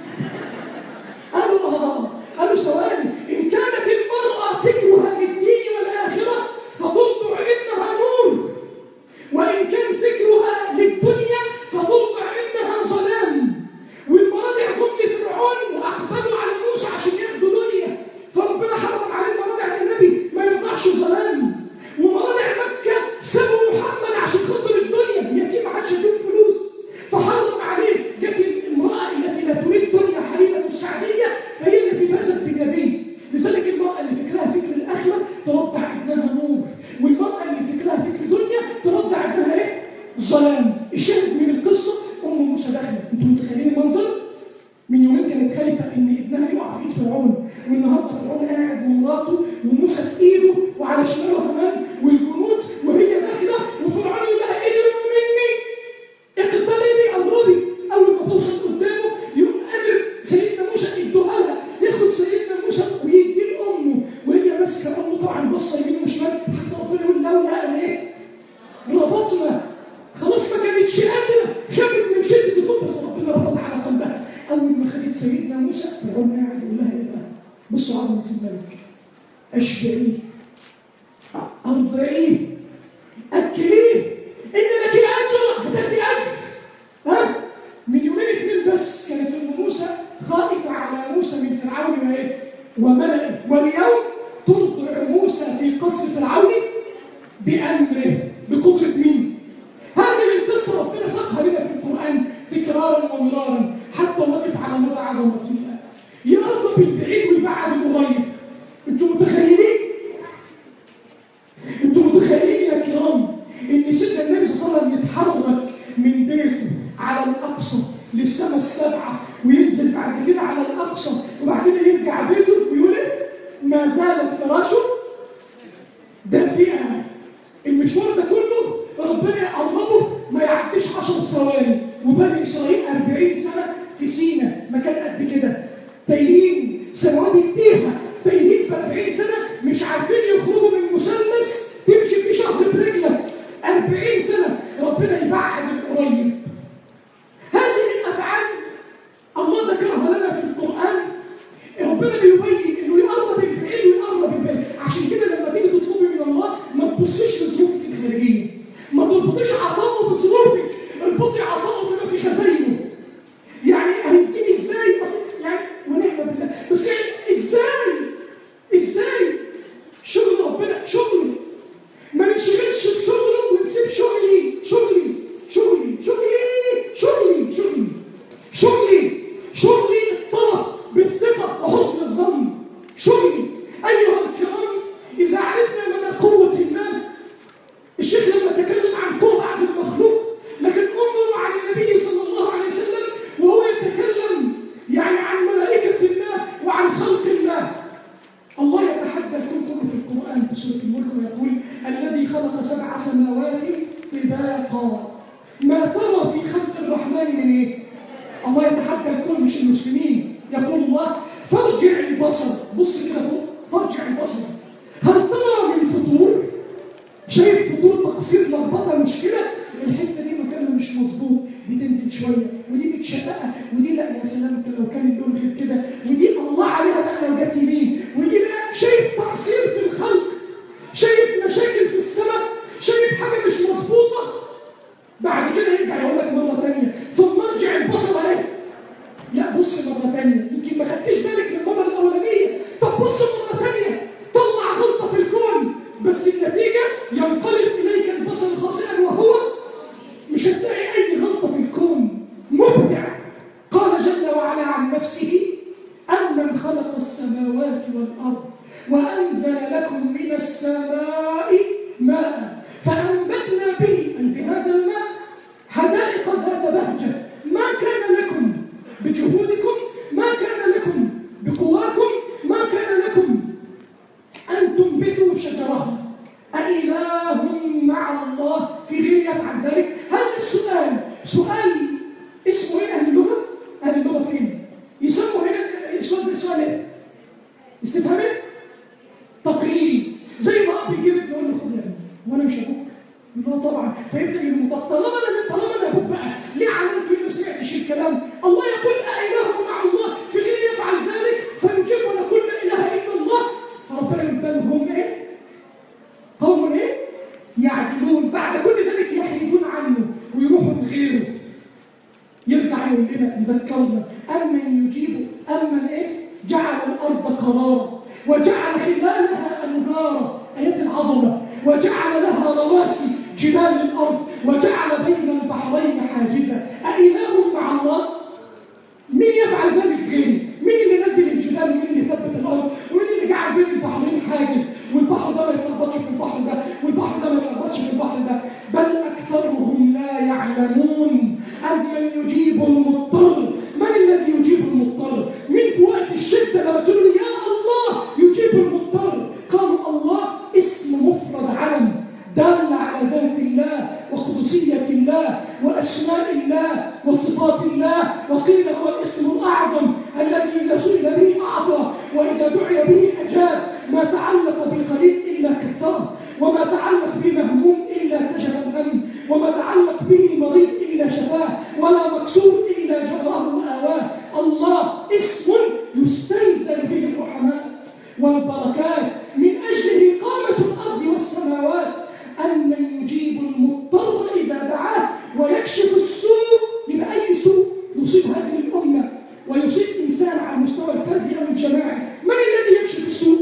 قالوا اه قالوا ثواني ان كانت المراه فكرها للدين والاخره فترضع ابنها نور وان كان فكرها للدنيا فترضع ابنها ظلام والمراضع جم لفرعون واقبلوا على موسى عشان ياخدوا دنيا فربنا حرم على المراضع النبي ما يرضعش ظلام ومراضع مكه سابوا محمد عشان خاطر الدنيا يتيم ما عادش يجيب فلوس فحرم عليه جت المراه التي لا تريد دنيا حليمه السعديه فهي التي فازت بالنبي لذلك المراه اللي فكرها فكر الاخره ترضع ابنها نور والمراه اللي فكرها فكر دنيا ترضع ابنها ايه؟ ظلام الشاهد من القصه ام موسى داخله انتوا متخيلين المنظر؟ من يومين كانت خايفه ان ابنها يقع في ايد فرعون والنهارده فرعون قاعد ومراته وموسى في ايده وعلى شماله كمان والجنود وهي داخله وفرعون يقول لها اجروا مني اقتلبي اضربي اول ما توصل قدامه يقوم امر سيدنا موسى ادوها لها ياخد سيدنا موسى ويدي لامه وهي ماسكه امه طبعا بصه يمين وشمال حتى ربنا يقول لولا انا ايه؟ ربطنا خلاص ما كانتش قادره خافت من شده الخوف بس ربنا ربط على قلبها اول ما خدت سيدنا موسى فرعون قاعد يقول لها ايه بقى؟ بصوا عظمه الملك اشبعيه ارضعيه اكليه ان لك اجر هتاخدي اجر ها من يومين اتنين بس كانت ام موسى خائفه على موسى من فرعون وايه وملئه واليوم ترضع موسى في قصر فرعون بامره بقدره مين هذه القصه ربنا ساقها لنا في القران تكرارا ومرارا حتى وقف على مدى عظمتها يقرب البعيد ويبعد القريب انتوا متخيلين انتوا متخيلين يا كرام ان سيدنا النبي صلى الله عليه وسلم يتحرك من بيته على الاقصى للسماء السبعه وينزل بعد كده على الاقصى وبعد كده يرجع بيته ويقول ايه ما زالت فراشه دافئه المشوار ده كله ربنا يقربه ما يعديش 10 ثواني وبني اسرائيل 40 سنه في سينا مكان قد كده تايهين سنوات التيهه تايهين في 40 سنه مش عارفين يخرجوا من مثلث تمشي في شهر برجلك 40 سنه ربنا يبعد القريب هذه الافعال الله ذكرها لنا في القران ربنا بيبين انه يقرب البعيد ويقرب البعيد عشان كده لما تيجي تطلبي من الله ما تبصيش لظروفك الخارجيه ما تربطيش عطاءه بظروفك اربطي عطاءه بما في خزاينه القرآن في سورة الملك ويقول الذي خلق سبع سماوات طباقا ما ترى في خلق الرحمن من ايه؟ الله يتحدى الكل مش المسلمين يقول الله فارجع البصر بص كده فوق فارجع البصر هل ترى من فطور شايف فطور تقصير لخبطه مشكله الحته دي مكانها مش مظبوط دي تنزل شويه ودي متشققه ودي لا يا سلام انت لو كان اللون غير كده ودي الله عليها بقى لو جت يمين ودي لا شايف تقصير في الخلق شايف مشاكل في السماء شايف حاجه مش مظبوطه بعد كده يرجع يقول لك مره ثانيه ثم ارجع البصر عليه لا بص مره ثانيه يمكن ما خدتش بالك من المره الاولانيه طب بص مره ثانيه طلع غلطه في الكون بس النتيجه ينقلب اليك البصر خاسئا وهو مش هتلاقي اي غلطه في الكون مبدع قال جل وعلا عن نفسه امن خلق السماوات والارض وانزل لكم من السماء ماء فانبتنا به أي بهذا الماء حدائق ذات بهجه ما كان لكم بجهودكم ما كان لكم بقواكم ما كان لكم أن تنبتوا شجرها أإله مع الله في غير يفعل ذلك هذا السؤال سؤال اسمه ايه أهل اللغة؟ أهل اللغة فين؟ يسموا هنا السؤال ده سؤال ايه؟ استفهامي؟ تقريري زي ما أبي يجيب يقول له خد يا ابني وأنا مش أبوك لا طبعا فيبدا المطلق طالما انا طالما انا ابوك بقى ليه عملت ما سمعتش الكلام الله يقول أإله مع الله في غير يفعل ذلك فنجيب ونقول لا اله الا الله فربنا يقبل هم ايه؟ قوم ايه؟ يعدلون بعد كل ذلك يحيدون عنه ويروحوا لغيره يرجع يقول لنا يذكرنا أمن يجيب أمن إيه؟ جعل الأرض قرارا وجعل خلالها أنهارا آيات العظمة وجعل لها رواسي جبال الأرض وجعل بين البحرين حاجزا أإله مع الله؟ مين يفعل ذلك غيري؟ مين اللي نزل الجبال ومين اللي ثبت الأرض؟ ومين اللي جعل بين البحرين حاجز؟ والبحر ده ما يتلخبطش في البحر ده والبحر ده ما يتلخبطش في البحر ده بل أكثرهم لا يعلمون أمن يجيب المضطر من الذي يجيب المضطر من في وقت الشدة لما تقول لي يا الله يجيب المضطر قالوا الله اسم مفرد علم دل على ذات الله وقدسية الله وأسماء الله وصفات الله وقيل هو الاسم الأعظم الذي إذا سئل به أعطى وإذا دعي به أجاب ما تعلق بقليل إلا كثره وما تعلق بمهموم إلا كشف الهم وما تعلق به مريض إلا شفاه ولا مكسور إلا جراه وآواه الله اسم يستنزل به الرحمات والبركات من أجله قامت الأرض والسماوات أمن يجيب المضطر إذا دعاه ويكشف السوء يبقى أي سوء يصيب هذه الأمة ويصيب إنسان على المستوى الفردي أو الجماعي من الذي يكشف السوء؟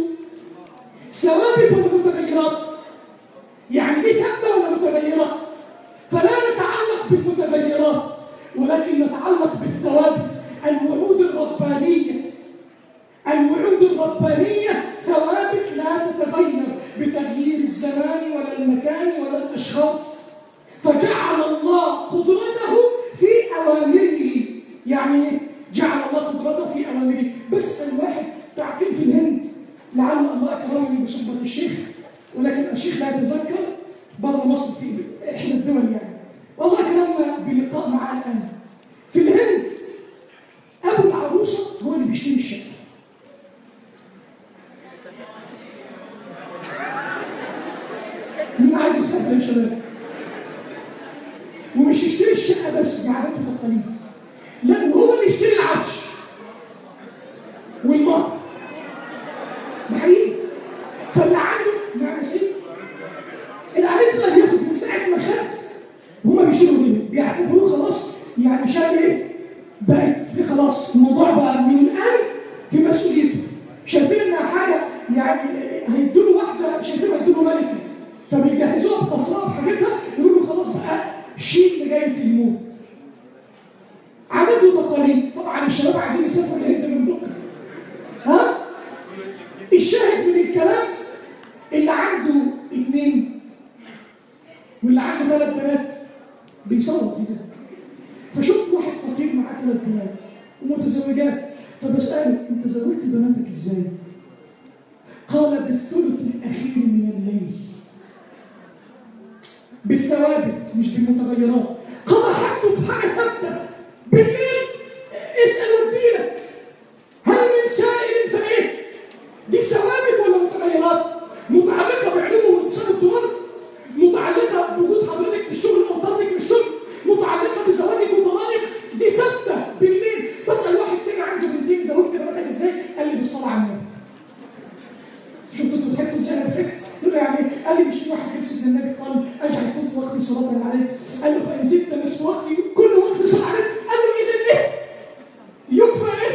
ثوابت ولا متغيرات؟ يعني دي ثابتة ولا متغيرات؟ فلا نتعلق بالمتغيرات ولكن نتعلق بالثوابت الوعود الربانية الوعود الربانية ثوابت لا تتغير بتغيير الزمان ولا المكان ولا الأشخاص فجعل الله قدرته في أوامره يعني جعل الله قدرته في أوامره بس الواحد تعقيل في الهند لعل الله أكرمني بصحبة الشيخ ولكن الشيخ لا يتذكر بره مصر في إحدى الدول يعني والله أكرمنا بلقاء معاه الآن في الهند أبو العروسة هو اللي بيشتري الشقة مين عايز يسافر يا شباب ومش يشتري الشقه بس دي عادات وتقاليد لا وهو اللي يشتري العفش والمهر ده حقيقي فاللي عنده نعم يا سيدي العريس ده بياخد من ساعه ما خد هما بيشيلوا منه بيعتبروه خلاص يعني شايف ايه بقت في خلاص الموضوع بقى من الان في مسؤوليته شايفين انها حاجه يعني هيدوا له واحده شايفين هيدوا له ملكه فبيجهزوها بقصرها بحاجتها يقولوا خلاص بقى شيل لغايه الموت عادات وتقاليد طبعا الشباب عايزين يسافروا الهند من بكره ها الشاهد من الكلام اللي عنده اثنين واللي عنده ثلاث بنات بيصور في ده فشفت واحد فقير معاه ثلاث بنات ومتزوجات فبسأله انت زوجت بناتك ازاي؟ قال بالثلث الاخير من الليل بالثوابت مش بالمتغيرات قال حاجته بحاجه ثابته بالليل اسال واديلك هل من سائل فايه دي ثوابت ولا متغيرات متعلقه بعلومه واقتصاد الدولار متعلقه بوجود حضرتك في الشغل او طردك من الشغل متعلقه بزواجك وطلاقك دي ثابته بالليل بسال واحد تاني عنده بنتين زوجت بناتك ازاي قال لي بالصلاه على النبي شفت انتوا ضحكتوا ازاي انا ضحكت قلت له يعني إيه؟ قال لي مش في واحد جلس النبي قال اجعل كنت وقتي صلاه عليك قال له فان زدت نصف وقتي كل وقت صلاه عليك قال له اذا ايه يكفى ايه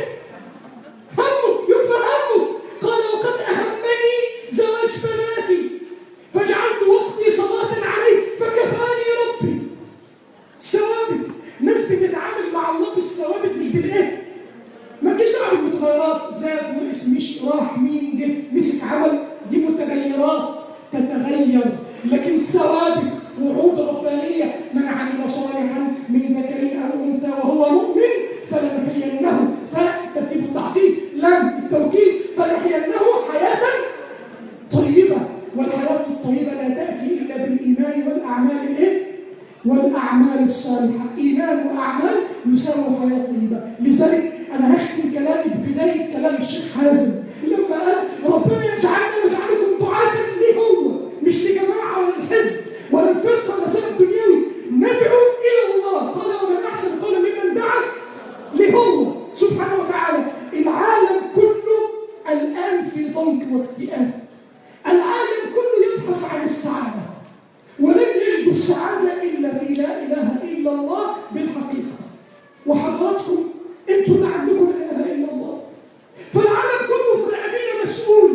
همه يكفى همه قال وقد اهمني زواج بناتي فجعلت وقتي صلاه عليه فكفاني ربي ثوابت ناس بتتعامل مع الله بالثوابت مش بالايه ما تجيش دعوه بالمتغيرات زاد نقص مش راح مين جه مسك عمل دي متغيرات تتغير لكن ثوابت وعود ربانيه من عمل صالحا من ذكر او انثى وهو مؤمن فلنحيينه فترتيب التعقيد لم التوكيد فلنحيينه حياه طيبه والحياه الطيبه لا تاتي الا بالايمان والاعمال الايه؟ والاعمال الصالحه ايمان واعمال يساوي حياه طيبه لذلك انا هختم كلامي ببدايه كلام الشيخ حازم لما قال ربنا يجعلنا ويجعلكم دعاة ليه هو مش لجماعه ولا الحزب ولا الفرقه ولا سبب دنيوي ندعو الى الله قال ومن احسن قولا ممن دعا ليه هو سبحانه وتعالى العالم كله الان في ضنك واكتئاب العالم كله يبحث عن السعاده ولن يجدوا السعادة إلا في لا إله إلا الله بالحقيقة وحضراتكم أنتم اللي عندكم لا إله إلا الله فالعالم كله في رقبنا مسؤول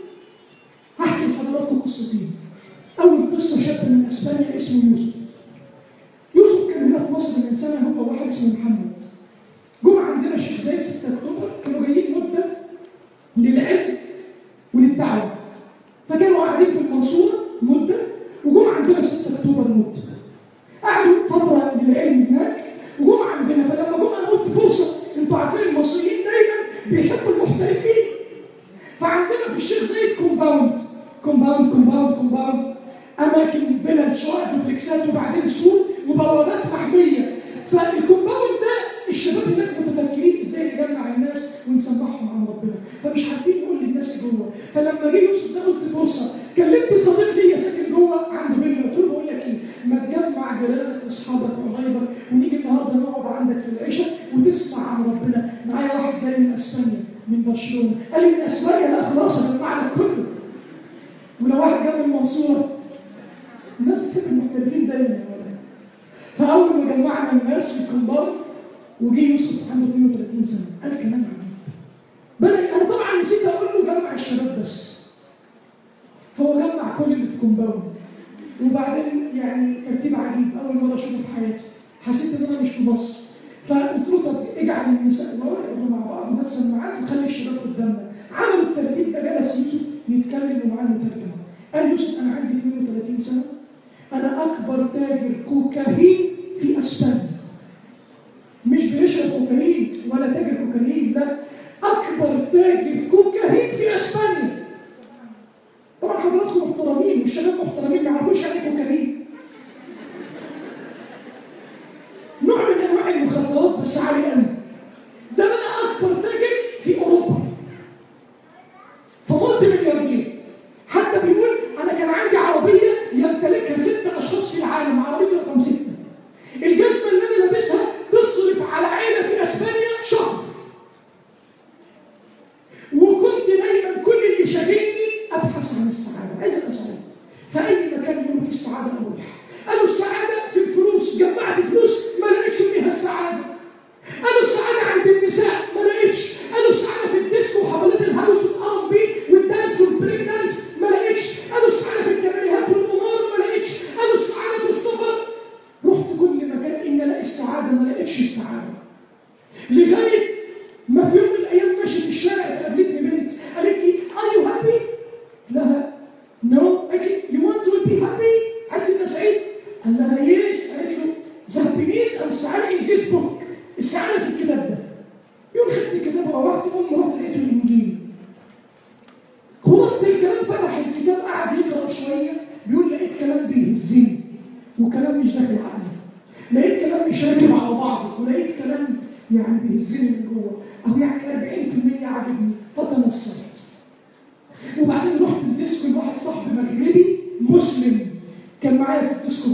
هحكي لحضراتكم قصتين أول قصة شاب من أسبانيا اسمه يوسف يوسف كان هنا في مصر من سنة هو واحد اسمه محمد جم عندنا الشيخ زايد 6 أكتوبر كانوا جايين مدة للعلم وللدعوة فكانوا قاعدين في المنصورة مدة وجم عندنا 6 اكتوبر مدة قعدوا فترة للعلم هناك وجم عندنا فلما جم انا قلت فرصة انتوا عارفين المصريين دايما بيحبوا المحترفين فعندنا في الشيخ زايد كومباوند كومباوند كومباوند كومباوند اماكن بلد شقق دوبلكسات وبعدين سور وبوابات محمية فالكومباوند ده الشباب هناك متفكرين ازاي نجمع الناس ونسمعهم عن ربنا فمش عارفين نقول للناس جوه فلما جه يوسف ده قلت فرصه كلمت صديق ليا ساكن جوه عنده فيلا قلت له بقول لك ايه ما تجمع جيرانك واصحابك وقرايبك ونيجي النهارده نقعد عندك في العشاء وتسمع عن ربنا معايا واحد جاي من اسبانيا من برشلونه قال لي من اسبانيا لا خلاص هجمع لك كله ولو واحد جاي من المنصوره الناس بتحب المحترفين دايما يا ولد فاول ما جمعنا الناس في الكومباوند وجه يوسف عنده 32 سنه قال كلام عجيب بدأ انا طبعا نسيت اقول له جمع الشباب بس فهو جمع كل اللي في كومباوند وبعدين يعني ترتيب عجيب اول مره اشوفه في حياتي حسيت ان انا مش في مصر فقلت له طب اجعل النساء ورا مع بعض وهات سماعات وخلي الشباب قدامنا عملوا الترتيب ده جلس يوسف يتكلم ومعاه المترجم قال يوسف انا عندي 32 سنه انا اكبر تاجر كوكايين في اسبانيا مش بيشرب كوكايين ولا تاجر كوكايين لا اكبر تاجر كوكايين في اسبانيا طبعا حضراتكم محترمين والشباب محترمين ما يعرفوش يعني إيه كوكايين نوع من انواع المخدرات بس عالي قوي ده بقى اكبر تاجر في اوروبا فمالتي ملياردير حتى بيقول انا كان عندي عربيه يمتلكها ست اشخاص في العالم عربيه رقم سته الجزمه اللي انا لابسها تصرف على عيله في اسبانيا شهر وكنت دايما كل اللي شاغلني ابحث عن السعاده عايز ابقى سعيد فاي مكان يقولوا فيه السعاده اروح قالوا السعاده في الفلوس جمعت فلوس ما لقيتش فيها السعاده قالوا السعاده عند النساء ما لقيتش قالوا السعاده في الديسكو وحفلات الهاوس والار بي والدانس والبريك دانس ما لقيتش قالوا السعاده في الكباريهات والقمار ما لقيتش قالوا السعاده في السفر رحت كل مكان ان الاقي السعاده ما لقيتش السعاده لغايه ما في يوم من الايام ماشي في الشارع قابلتني بنت قالت لي ار يو هابي؟ لها نو قالت لي يو ونت تو بي هابي عايز تبقى سعيد؟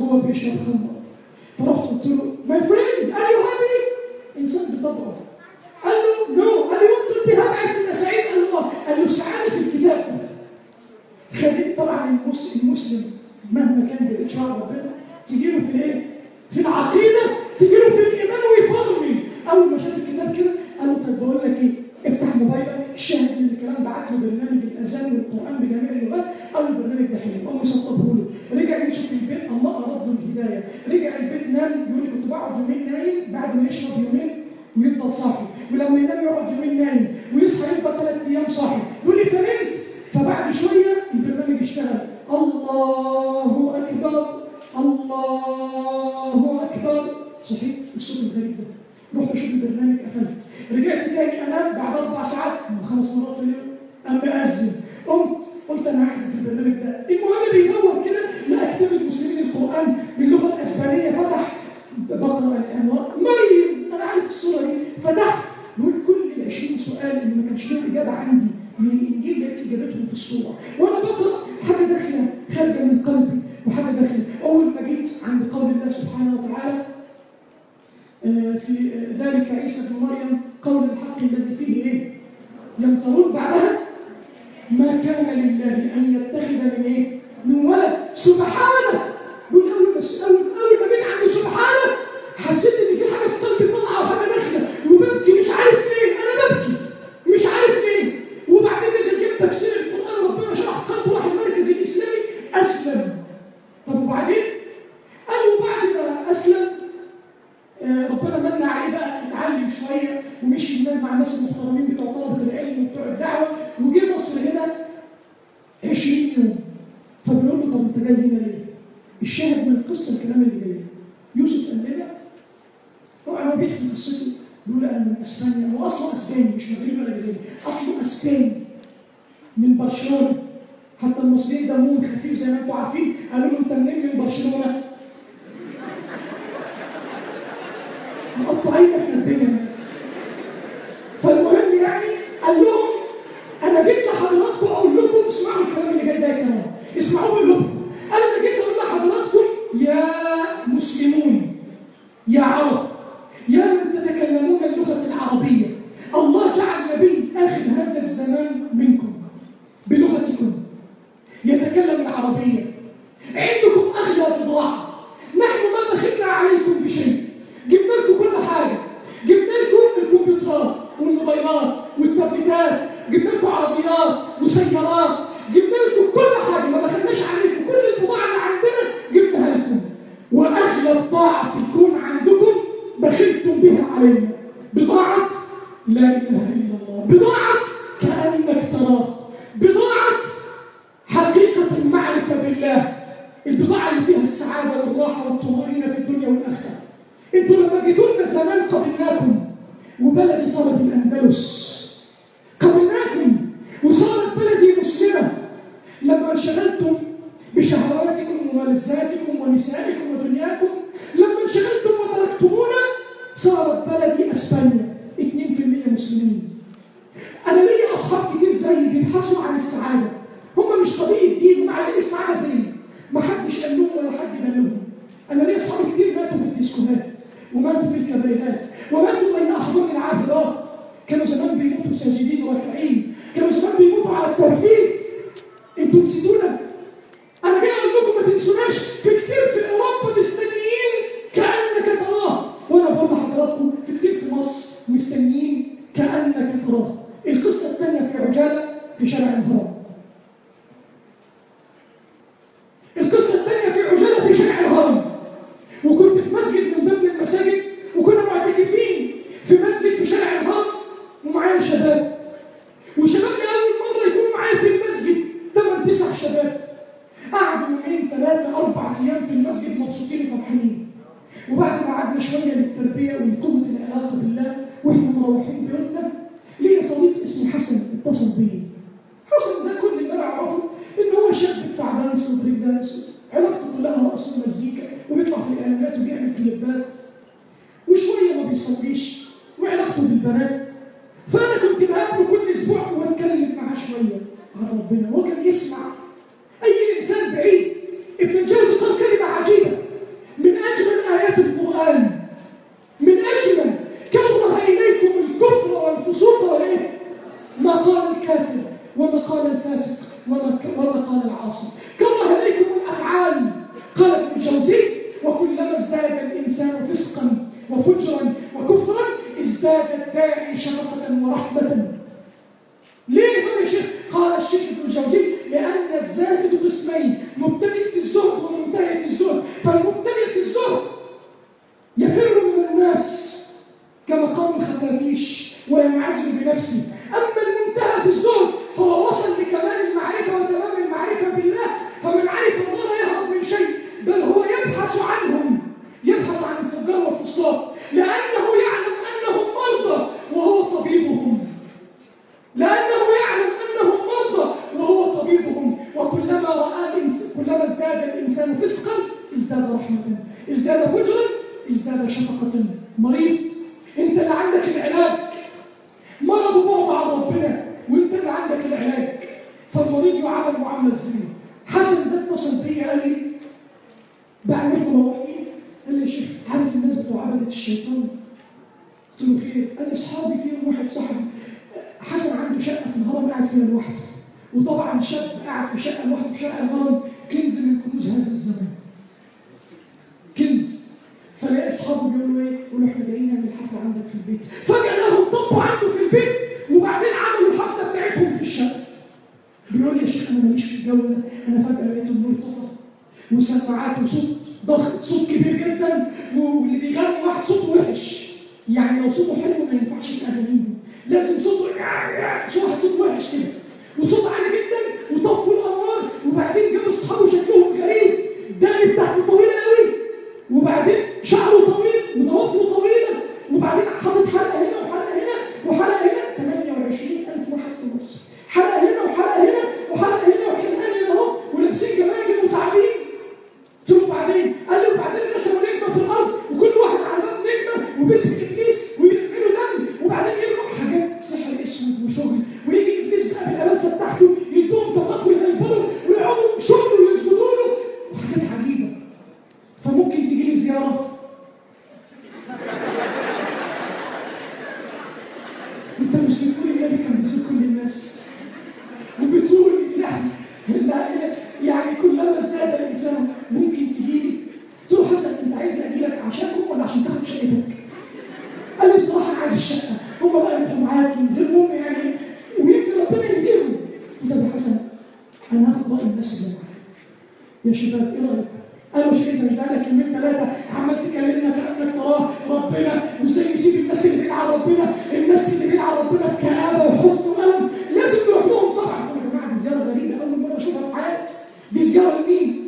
وهو بيشرب خمر فرحت قلت له ماي فريند ار يو هابي انسان بطبعه قال له نو قال لي وانت بي هابي انت سعيد قال له آه. قال له السعاده في الكتاب ده خليك طبعا المس- المسلم مهما كان بإشراع ربنا تجي له في ايه؟ في العقيده تجي له في الايمان ويفضل اول ما شاف الكتاب كده قال له طب بقول لك ايه؟ افتح موبايلك الشاهد ان الكلام بعت له برنامج الاذان والقران بجميع اللغات قال له البرنامج ده حلو قام مسطبه له رجع يشوف البيت الله اراد له الهدايه رجع البيت نام يقول لي كنت بقعد يومين نايم بعد ما يشرب يومين ويفضل صاحي ولما ينام يقعد يومين نايم ويصحى يفضل ثلاث ايام صاحي يقول لي فنمت فبعد شويه البرنامج اشتغل الله اكبر الله اكبر صحيت الصوت الغريب ده رحت اشوف البرنامج قفلت رجعت تاني انام بعد اربع ساعات أو خمس مرات في اليوم قام مأذن قمت قلت انا عايز في البرنامج ده المهم بيدور كده لقى كتاب المسلمين القران باللغه الاسبانيه فتح بقرا الانوار مريم انا عارف الصوره دي فتحت بقول كل ال 20 سؤال اللي ما كانش لهم اجابه عندي من الانجيل لقيت اجابتهم في الصوره وانا بقرا حاجه داخله خارجه من قلبي وحاجه داخله اول ما جيت عند قول الله سبحانه وتعالى آه، في آه، ذلك عيسى بن مريم قول الحق الذي فيه ايه يمترون بعدها ما كان لله ان يتخذ من ايه من ولد سبحانه بقول اول بس اول اول ما جيت عند سبحانه حسيت ان في حاجه في قلبي طالعه وحاجه داخله وببكي مش عارف ليه انا ببكي مش عارف ليه وبعدين نزل جبت تفسير القران ربنا شرح قلب واحد المركز الاسلامي اسلم طب وبعدين قالوا بعد ما اسلم آه، ربنا من عليه بقى اتعلم شويه ومشي هناك مع الناس المحترمين بتوع طلبه العلم وبتوع الدعوه وجه مصر هنا 20 يوم فبيقول له طب انت جاي هنا ليه؟ الشاهد من القصه الكلام اللي جاي يوسف قال لنا طبعا هو بيحكي قصته بيقول انا من اسبانيا هو اصله اسباني مش مغربي ولا جزائري اصله اسباني من برشلونه حتى المصريين دمهم خفيف زي ما انتم عارفين قالوا له انت منين من برشلونه؟ مقطعين احنا الدنيا فالمهم يعني قال لهم انا جيت لحضراتكم اقول لكم اسمعوا الكلام اللي جاي ده يا كمان اسمعوه منكم انا جيت اقول لحضراتكم يا مسلمون يا عرب يا من تتكلمون اللغه العربيه الله جعل نبي اخر هذا الزمان منكم بلغتكم يتكلم العربيه عندكم اغلى بضاعه نحن ما بخلنا عليكم بشيء جبنا لكم كل حاجه جبنا لكم الكمبيوترات والموبايلات والتابلتات جبنا لكم عربيات وسيارات جبنا لكم كل حاجه ما بخلناش عليكم كل البضاعه اللي عندنا جبناها لكم واغلى بضاعه تكون عندكم بخلتم بها علينا بضاعه لا اله الا الله بضاعه كانك تراه بضاعه حقيقه المعرفه بالله البضاعه اللي فيها السعاده والراحه والطمانينه في الدنيا والاخره انتوا لما جيتوا لنا زمان قبلناكم وبلدي صارت الاندلس قبلناكم وصارت بلدي مسلمه لما انشغلتم بشهواتكم وملذاتكم ونسائكم ودنياكم لما انشغلتم وتركتمونا صارت بلدي اسبانيا 2% مسلمين انا ليا اصحاب كتير زيي بيبحثوا عن السعاده هم مش قضيه دين هم عايزين السعاده فين ما حدش قال لهم ولا حد قال لهم انا ليا اصحاب كتير ماتوا في الديسكوهات وماتوا في الكبريهات وماتوا بين احضان العابرات كانوا زمان بيموتوا ساجدين راكعين كانوا زمان بيموتوا على التوحيد انتوا نسيتونا انا جاي اقول لكم ما تنسوناش في كتير في اوروبا مستنيين كانك تراه وانا بقول لحضراتكم في كتير في مصر مستنيين كانك تراه القصه الثانيه في عجاله في شارع الهرم القصه الثانيه في عجاله في شارع الهرم وكنت في مسجد من ضمن المساجد وكنا معتكفين في مسجد في شارع الهرم ومعايا شباب وشباب لأول مرة يكونوا معايا في المسجد ثمان تسع شباب قعدوا يومين ثلاثة أربع أيام في المسجد مبسوطين وفرحانين وبعد ما قعدنا شوية للتربية ولقوة العلاقة بالله وإحنا مروحين بيوتنا ليا صديق اسمه حسن اتصل بيا حسن ده كل اللي أنا أعرفه إن هو شاب بتاع دانس وبريك دانس علاقته كلها رقص ومزيكا وبيطلع في الإعلانات وبيعمل كليبات وشوية ما بيصليش وعلاقته بالبنات فأنا كنت بقابله كل أسبوع وأتكلم معاه شوية عن ربنا هو كان يسمع أي إنسان بعيد ابن الجوزي قال كلمة عجيبة شفقة ورحمة ليه يا شيخ؟ قال الشيخ ابن الجوزي لأن الزاهد قسمين مبتدئ في الزهد ومنتهي في الزهد فالمبتدئ في الزهد يفر من الناس كما قال الخفافيش وينعزل بنفسه أما المنتهى في الزهد هو وصل لكمال المعرفة وتمام المعرفة بالله فمن عرف الله لا يهرب من شيء بل هو يبحث عنهم يبحث عن الفجار والفسطاط لأنه يعلم أنهم مرضى وهو طبيبهم لأنه يعلم أنهم مرضى وهو طبيبهم وكلما رأى الإنس- كلما ازداد الإنسان فسقا ازداد رحمة ازداد فجرا ازداد شفقة مريض انت اللي عندك العلاج مرض بعد عن ربنا وانت اللي عندك العلاج فالمريض يعامل معاملة ازاي حسن ده اتصل بيا قال لي بعمل له مواعيد قال لي يا شيخ عارف الناس بتوع عبدة الشيطان قلت له خير قال لي اصحابي فيهم واحد صاحبي حسن عنده شقه في الهرم قاعد فيها لوحده وطبعا شاب قاعد في شقه لوحده في شقه الهرم كنز من كنوز هذا الزمان كنز فلاقي اصحابه بيقولوا ايه؟ يقولوا احنا جايين نعمل حفله عندك في البيت فجاه لهم طبوا عنده في البيت وبعدين عملوا الحفله بتاعتهم في الشقه بيقول لي يا شيخ انا ماليش في الجو ده انا فجاه لقيت النور طفى وسماعات وصوت ضغط صوت كبير جدا واللي بيغني واحد صوته وحش يعني لو صوته حلو ما ينفعش الاغاني لازم صوته شو واحد صوت وحش كده وصوت عالي جدا وطفوا الانوار وبعدين جاب اصحابه شكلهم غريب الدقن بتاعته طويله قوي وبعدين شعره طويل وضوافره طويله وبعدين حاطط حلقه هنا وحلقه هنا وحلقه هنا 28000 واحد في مصر حلقه هنا وحلقه هنا وحلقه هنا وحلقان هنا اهو ولابسين جماجم وتعابين قلت له بعدين قال لي وبعدين رسموا نجمه في الارض وكل واحد على باب نجمه وبيسك ابليس ويعملوا دم وبعدين يروح حاجات سحر اسود وشغل ويجي ابليس بقى بالابلسه بتاعته يدوهم طاقات ويهيبروا ويقعدوا شغل ويسجدوا له وحاجات عجيبه فممكن تجي لي زياره انت مش بتقول النبي كان بيسوق كل الناس وبتقول يعني لا يعني كلما ازداد الانسان ممكن تجي لي قلت له حسن انت عايزني اجي لك عشانهم ولا عشان تاخد شقتك؟ قال لي بصراحه انا عايز الشقه هم بقى يروحوا معاك ينزلوا يعني ويمكن ربنا يهديهم قلت له يا حسن انا هاخد راي الناس اللي معايا يا شباب ايه رايكم؟ قالوا شيخ انت مش بقالك يومين ثلاثه عمال تكلمنا كانك تراه ربنا وازاي نسيب الناس اللي بعيد عن ربنا الناس اللي بعيد عن ربنا في كآبه وحزن والم لازم نروح لهم طبعا قلت له يا جماعه دي زياره غريبه اول مره اشوفها في حياتي دي زياره لمين؟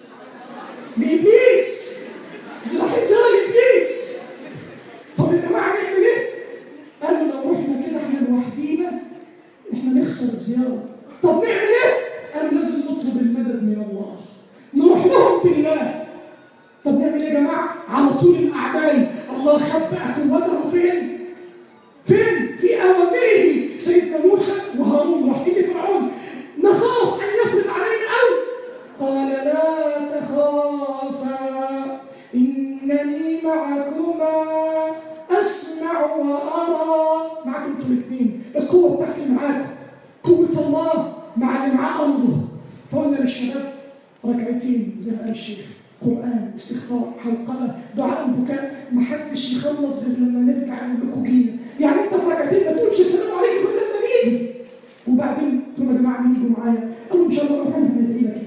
لابليس دي رايحين زياره لابليس طب يا جماعه نعمل ايه؟ قالوا لو رحنا كده احنا لوحدينا احنا نخسر الزياره طب نعمل ايه؟ قالوا لازم نطلب المدد من الله نروح لهم بالله طب نعمل ايه يا جماعه؟ على طول الاعمال الله خبأ قوته فين؟ فين؟ في اوامره سيدنا موسى وهارون رايحين لفرعون نخاف ان يفرض علينا او قال لا تخافا انني معكما اسمع وارى معكم انتوا الاثنين القوه بتاعتي معاكم قوه الله مع اللي معاه امره فقلنا للشباب ركعتين زي ما قال الشيخ قرآن استغفار حلقمة دعاء بكاء ما حدش يخلص غير لما نرجع نقول لكم جينا يعني انت في ركعتين ما تقولش السلام عليكم كل لما نيجي وبعدين قلت لهم يا جماعه مين يجوا معايا؟ قالوا ان شاء الله نروح احنا ندعي لك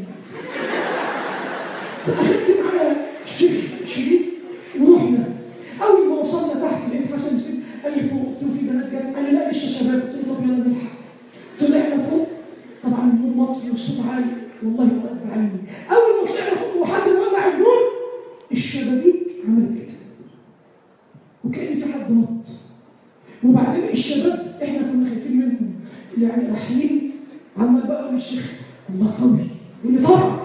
اخدت معايا الشيخ شريف ورحنا اول ما وصلنا تحت لقيت حسن سيد قال لي فوق قلت له في بنات جت قال لي لا لسه شباب قلت له طب يلا نلحق طلعنا فوق طبعا النور مطفي والصوت عالي والله رب عيني اول ما طلعنا فوق وحسن ولع النور الشبابيك عملت كده وكأن في حد نط وبعدين الشباب احنا كنا خايفين منهم يعني رايحين عمال بقى اقول للشيخ الله قوي يقول لي طبعا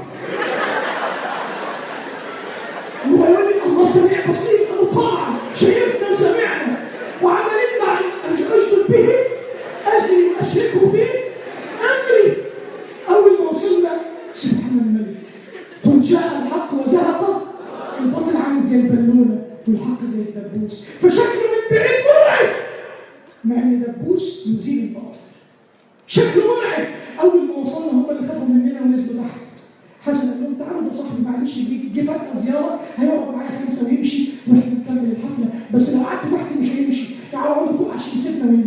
وهو يقول لي الله سميع بصير انا طبعا شايفنا وسمعنا وعمالين مع ان اشرك به ازري واشركه به امري اول ما وصلنا سبحان الملك قل جاء الحق وزهق الباطل عامل زي البالونه والحق زي الدبوس فشكله من بعيد مرعب مع ان دبوس يزيل الباطل شكله مرعب اول ما وصلنا هم اللي خافوا مننا ونزلوا تحت حسن قال لهم تعالوا ده صاحبي معلش جه جه فجاه زياره هيقعد معايا خمسه ويمشي واحنا نكمل الحفله بس لو قعدت تحت مش هيمشي تعالوا اقعدوا فوق عشان يسيبنا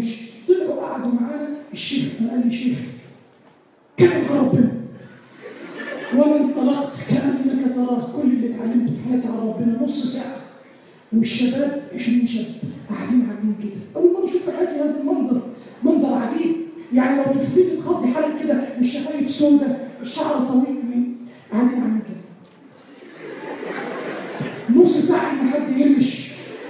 الشيخ قال لي شيخ كلم عن ربنا وانا انطلقت كانك تراه كل اللي اتعلمته في حياتي عن ربنا نص ساعه والشباب 20 شاب قاعدين عاملين كده اول مره اشوف في حياتي هذا المنظر منظر عجيب يعني لو تشوفيه تتخضي حالك كده الشفايف سوداء الشعر طويل من قاعدين عاملين كده نص ساعه ان حد يرمش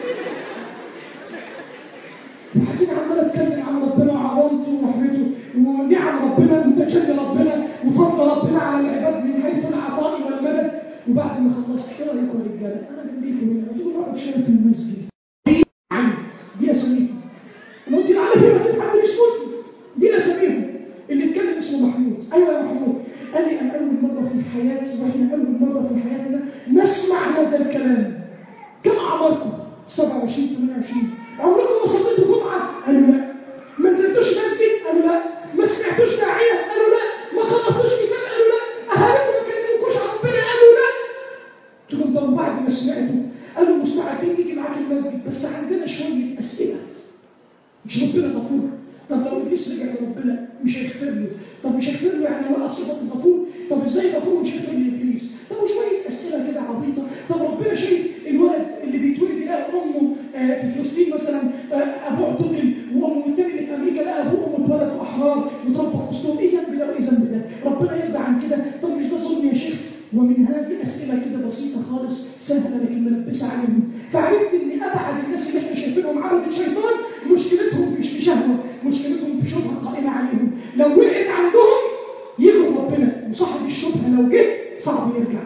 وبعدين عمال اتكلم عن ربنا وعظمته ورحمته ونعم ربنا وتجلي ربنا وفضل ربنا على العباد من حيث العطاء والمدد وبعد ما خلصت ايه رايكم يا رجاله؟ انا جنبيكم هنا ما تقولوا اقعد شويه في المسجد علي دي اساميهم انا قلت له على فكره حد مش مسلم دي اساميهم اللي اتكلم اسمه محمود ايوه يا محمود قال لي انا اول مره في حياتي واحنا اول مره في حياتنا نسمع هذا الكلام كم اعماركم 27 28 عمركم ما صليتوا جمعه قالوا لا ما نزلتوش مسجد قالوا لا ما سمعتوش داعيه قالوا لا ما خلصتوش كتاب قالوا لا اهاليكم ما كلموكوش عن ربنا قالوا لا قلت لهم طب بعد ما سمعتوا قالوا مستعدين نيجي معاك المسجد بس عندنا شويه اسئله مش ربنا غفور طب لو ابليس رجع لربنا مش هيغفر له طب مش هيغفر له يعني هو صفه الغفور طب ازاي غفور مش هيغفر لابليس طب وشويه اسئله كده عبيطه طب ربنا شايف الولد اللي بيتولد يلاقي امه آه، في فلسطين مثلا آه، ابوه اعتقل وامه التاني اللي في امريكا لقى ابوه وامه اتولدوا احرار وتربى في وسطهم ايه ذنب ده وايه ذنب ده ربنا يرضى عن كده طب مش ده ظلم يا شيخ ومن هذه اسئله كده بسيطه خالص سهله لكن ملبسه عليهم فعرفت ان ابعد الناس اللي احنا شايفينهم عبد الشيطان مشكلتهم مش في شهوه مشكلتهم في شبهه قائمه عليهم لو وقعت عندهم يجوا ربنا وصاحب الشبهه لو جه صعب يرجع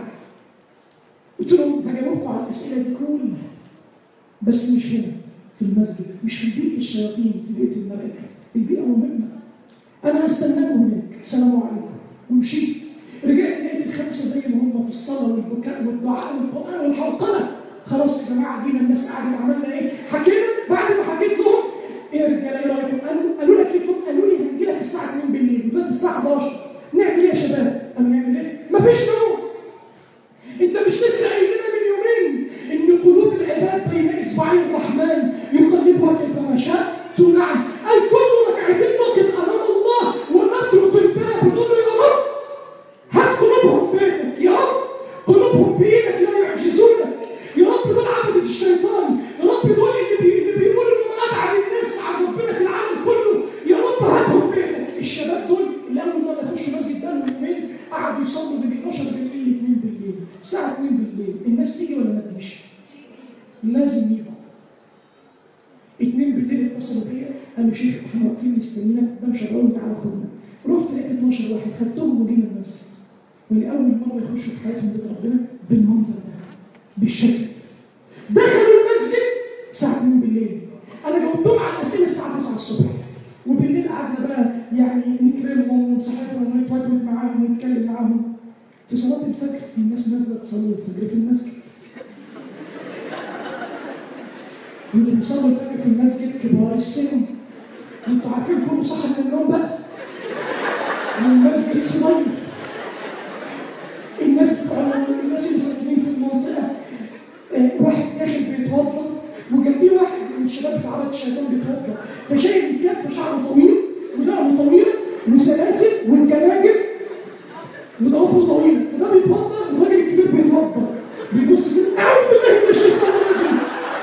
قلت لهم هجاوبكم على الاسئله دي كلها بس مش هنا في المسجد مش في بيئه الشياطين في بيئه الملائكه البيئه مهمه انا هستناكم هناك السلام عليكم ومشيت رجعت لقيت الخمسه زي ما هم في الصلاه والبكاء والدعاء والقران والحوقله خلاص يا جماعه جينا الناس قاعده عملنا ايه؟ حكينا بعد ما حكيت لهم ايه يا رجاله ايه رايكم؟ قالوا قالوا لك كيف قالوا لي هنجي لك الساعه 2 بالليل وفات الساعه 11 نعمل ايه يا شباب؟ قالوا نعمل ايه؟ مفيش نوم انت مش لسه قايل لنا من يومين ان قلوب العباد بين اصبعي الرحمن يقلبها كيف شاء نعم اي كل ركعتين نقف امام الله ونترك الباب ونقول له يا رب هات قلوبهم بيدك يا رب قلوبهم بايدك لا يعجزونك يا رب دول عبدة الشيطان يا رب دول اللي, بي... اللي بيقولوا انهم ابعد الناس عن ربنا في العالم كله يا رب هاتهم بيدك الشباب دول اللي اول مره يخشوا مسجد بقالهم يومين قعدوا يصلوا من 12 بالليل 2 بالليل الساعه 2 بالليل الناس تيجي ولا ما تجيش؟ لازم يجوا اتنين بالليل اتصلوا بيا قالوا شيخ احنا واقفين مستنينا ده مش هنقول تعالى خدنا رحت لقيت 12 واحد خدتهم وجينا المسجد ولأول مرة يخشوا في حياتهم بيت ربنا بالمنظر ده بالشكل دخلوا المسجد الساعة 2 بالليل أنا جاوبتهم على الأسئلة الساعة 9 الصبح وبالليل قعدنا بقى يعني نكرمهم ونصاحبهم ونتودد معاهم ونتكلم معاهم في صلاة الفجر الناس نازلة تصلي الفجر في المسجد واللي بيصلوا الفجر في المسجد كبار السن انتوا عارفين كله صح من النوم بقى والمسجد صغير الناس الناس اللي ساكنين في المنطقه آه، واحد داخل بيتوضا وجنبيه واحد من الشباب بتاع عباد الشيطان بيتوضا فشايف الكف شعره طويل ودقنه طويله وسلاسل والجناجل وضوافره طويله فده بيتوضا والراجل الكبير بيتوضا بيبص كده اعوذ بالله من الشيطان الرجيم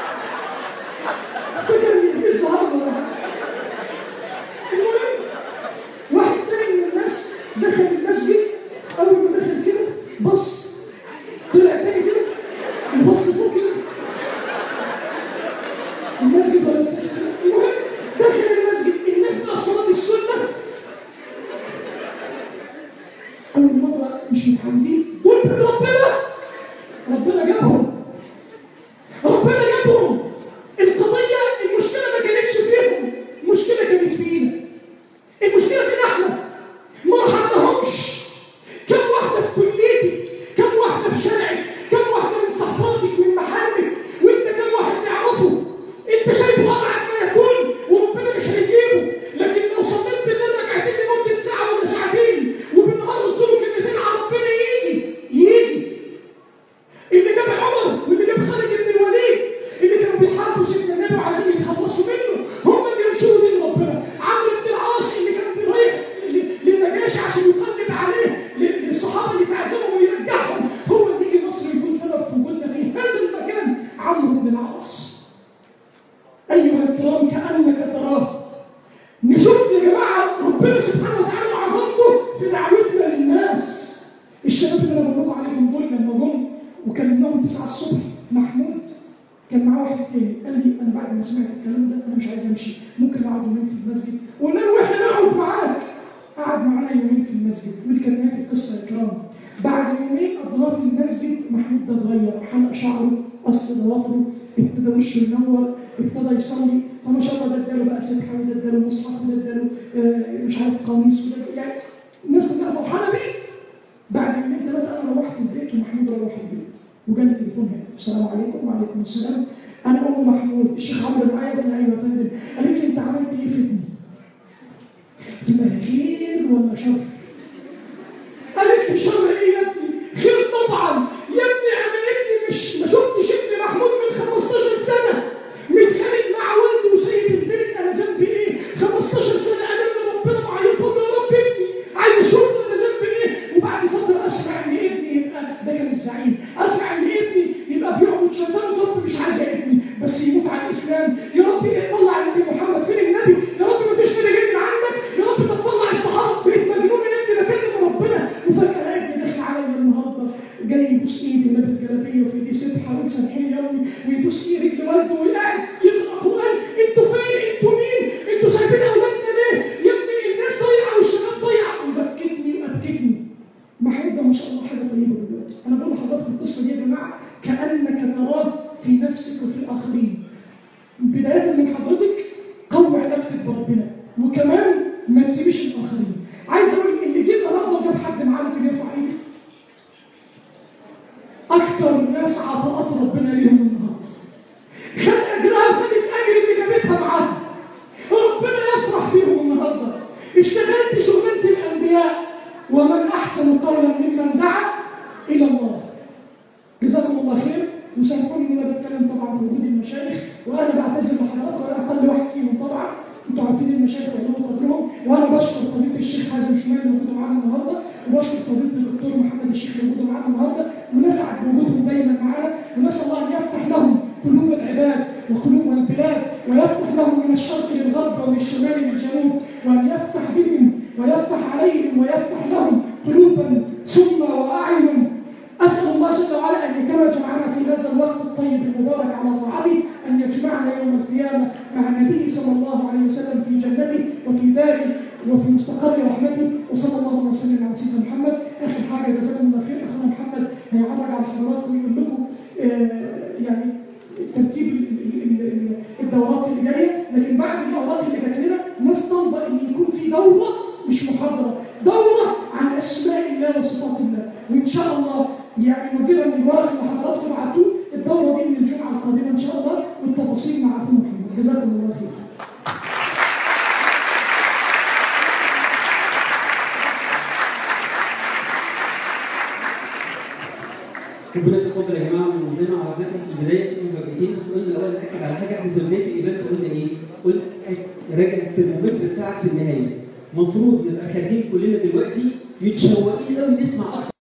فكر ان الناس النهارده ولا حاجه المهم واحد تاني من الناس دخل المسجد اول ما دخل كده بص طلع تاني كده وبص فوق كده المسجد ولا الناس كده المهم دخل المسجد الناس بقى في صلاه السنه اول مره مش متحملين دول بيت ربنا ربنا جابهم ربنا جابهم القضيه المشكله ما كانتش فيهم المشكله كانت فينا المشكله فينا احنا ما رحمناهمش كم واحده في كليتي كم واحده في شارعك كم واحده من صحباتك من محارمك وانت كم واحد تعرفه انت شايفه ابعد ما يكون وربنا مش هيجيبه لكن لو صليت بالليل ركعتين لمده ساعه ولا ساعتين وبالنهار قلت له كلمتين على ربنا يجي يجي اللي جاب عمر اللي انا بقول لكم عليهم دول لما جم وكلمناهم 9 الصبح محمود كان معاه واحد تاني قال لي انا بعد ما سمعت الكلام ده انا مش عايز امشي ممكن اقعد يومين في المسجد وقلنا له احنا نقعد معاك قعد معانا يومين في المسجد ودي كانت نهايه القصه يا كرام بعد يومين قضاه في المسجد محمود ده اتغير حلق شعره قص ضوافره ابتدى وشه ينور ابتدى يصلي فما شاء الله ده اداله بقى سبحه وده اداله مصحف وده اداله آه، مش عارف قميص وده يعني الناس كلها فرحانه بيه بعد يومين ثلاثه انا روحت البيت ومحمود روح البيت وجالي تليفون هنا السلام عليكم وعليكم السلام انا ام محمود الشيخ عمرو معايا قلت لها ايوه يا فندم قالت لي انت عملت ايه في ابني؟ قلت لها خير ولا شر؟ قالت لي شر ايه يا ابني؟ خير طبعا يا ابني انا ابني مش ما شفتش ابني محمود من 15 سنه متخانق مع والده وسيد البيت انا ذنبي ايه؟ 15 سنه انا من ربنا معيط يا رب ابني عايز اشوف انا ذنبي ايه؟ وبعد فتره اسمع ان ابني يبقى ده كان الزعيم اسمع ان ابني يبقى بيعبد شيطان ورب مش عايز ابني بس يموت على الاسلام يا رب طلع النبي محمد فين النبي يا رب ما فيش كده جاي من عندك يا رب تطلع الصحابه بقيت مجنون من ابني بكلم ربنا وفجاه الاقي ابني داخل عليا النهارده جاي يبوس ايدي ولابس جلابيه وفي ايدي سبحه ويسامحني يا ابني ويبوس ايدي رجل والده وقاعد يقرا قران انتوا فين انتوا مين انتوا سايبين اولادنا ليه يا ابني الناس ضايعه والشباب ضايعه وبكتني وابكتني محمود ده ما شاء الله حاجه طيبه دلوقتي انا بقول لحضرتك القصه دي يا جماعه كانك تراه في نفسك وفي الاخرين بدايه من حضرتك قوي علاقتك بربنا وكمان ما تسيبش الاخرين عايز اقول اللي جه النهارده وجاب حد معاه تيجي يرفع ايدك اكثر الناس عطاءات ربنا ليهم النهارده خد اجرها وخدت اجر اللي جابتها معاها ربنا يفرح فيهم النهارده اشتغلت شغلانه الانبياء ومن احسن قولا ممن دعا الى الله جزاكم الله خير وسامحوني ان انا بتكلم طبعا في وجود المشايخ وانا بعتذر لحضراتكم وانا اقل واحد فيهم طبعا انتوا عارفين المشايخ وعلوم قدرهم وانا بشكر فضيله الشيخ حازم شمال اللي موجود معانا النهارده وبشكر فضيله الدكتور محمد الشيخ اللي موجود معانا النهارده ونسعد بوجودهم دايما معانا ونسال الله ان يفتح لهم قلوب العباد وقلوب البلاد ويفتح لهم من الشرق للغرب ومن الشمال للجنوب وان يفتح بهم ويفتح عليهم ويفتح لهم قلوبا ثم واعين أسأل الله جل وعلا أن كما جمعنا في هذا الوقت الطيب المبارك على طاعته أن يجمعنا يوم القيامة مع النبي صلى الله عليه وسلم في جنته وفي داره وفي مستقر رحمته وصلى الله وسلم على سيدنا محمد آخر حاجة جزاكم الله خير أخونا محمد هيعرج على حضراتكم ويقول لكم آه يعني ترتيب ال- ال- ال- الدورات اللي جايه لكن بعد الدورات اللي جات لنا نستنبط ان يكون في دوره مش محاضره دوره عن اسماء الله وصفات الله وان شاء الله يعني مدير من الورق اللي حضراتكم بعتوه الدوره دي من الجمعه القادمه ان شاء الله والتفاصيل مع اخونا محمد جزاكم الله خير ربنا يتقبل يا جماعه من زي ما عرفناكم في البدايه في مفاجاتين السؤال الاول ناكد على حاجه احنا في بدايه الايفنت قلنا ايه؟ قلنا راجع الترمومتر بتاعك في النهايه المفروض نبقى خارجين كلنا دلوقتي متشوقين قوي نسمع اكتر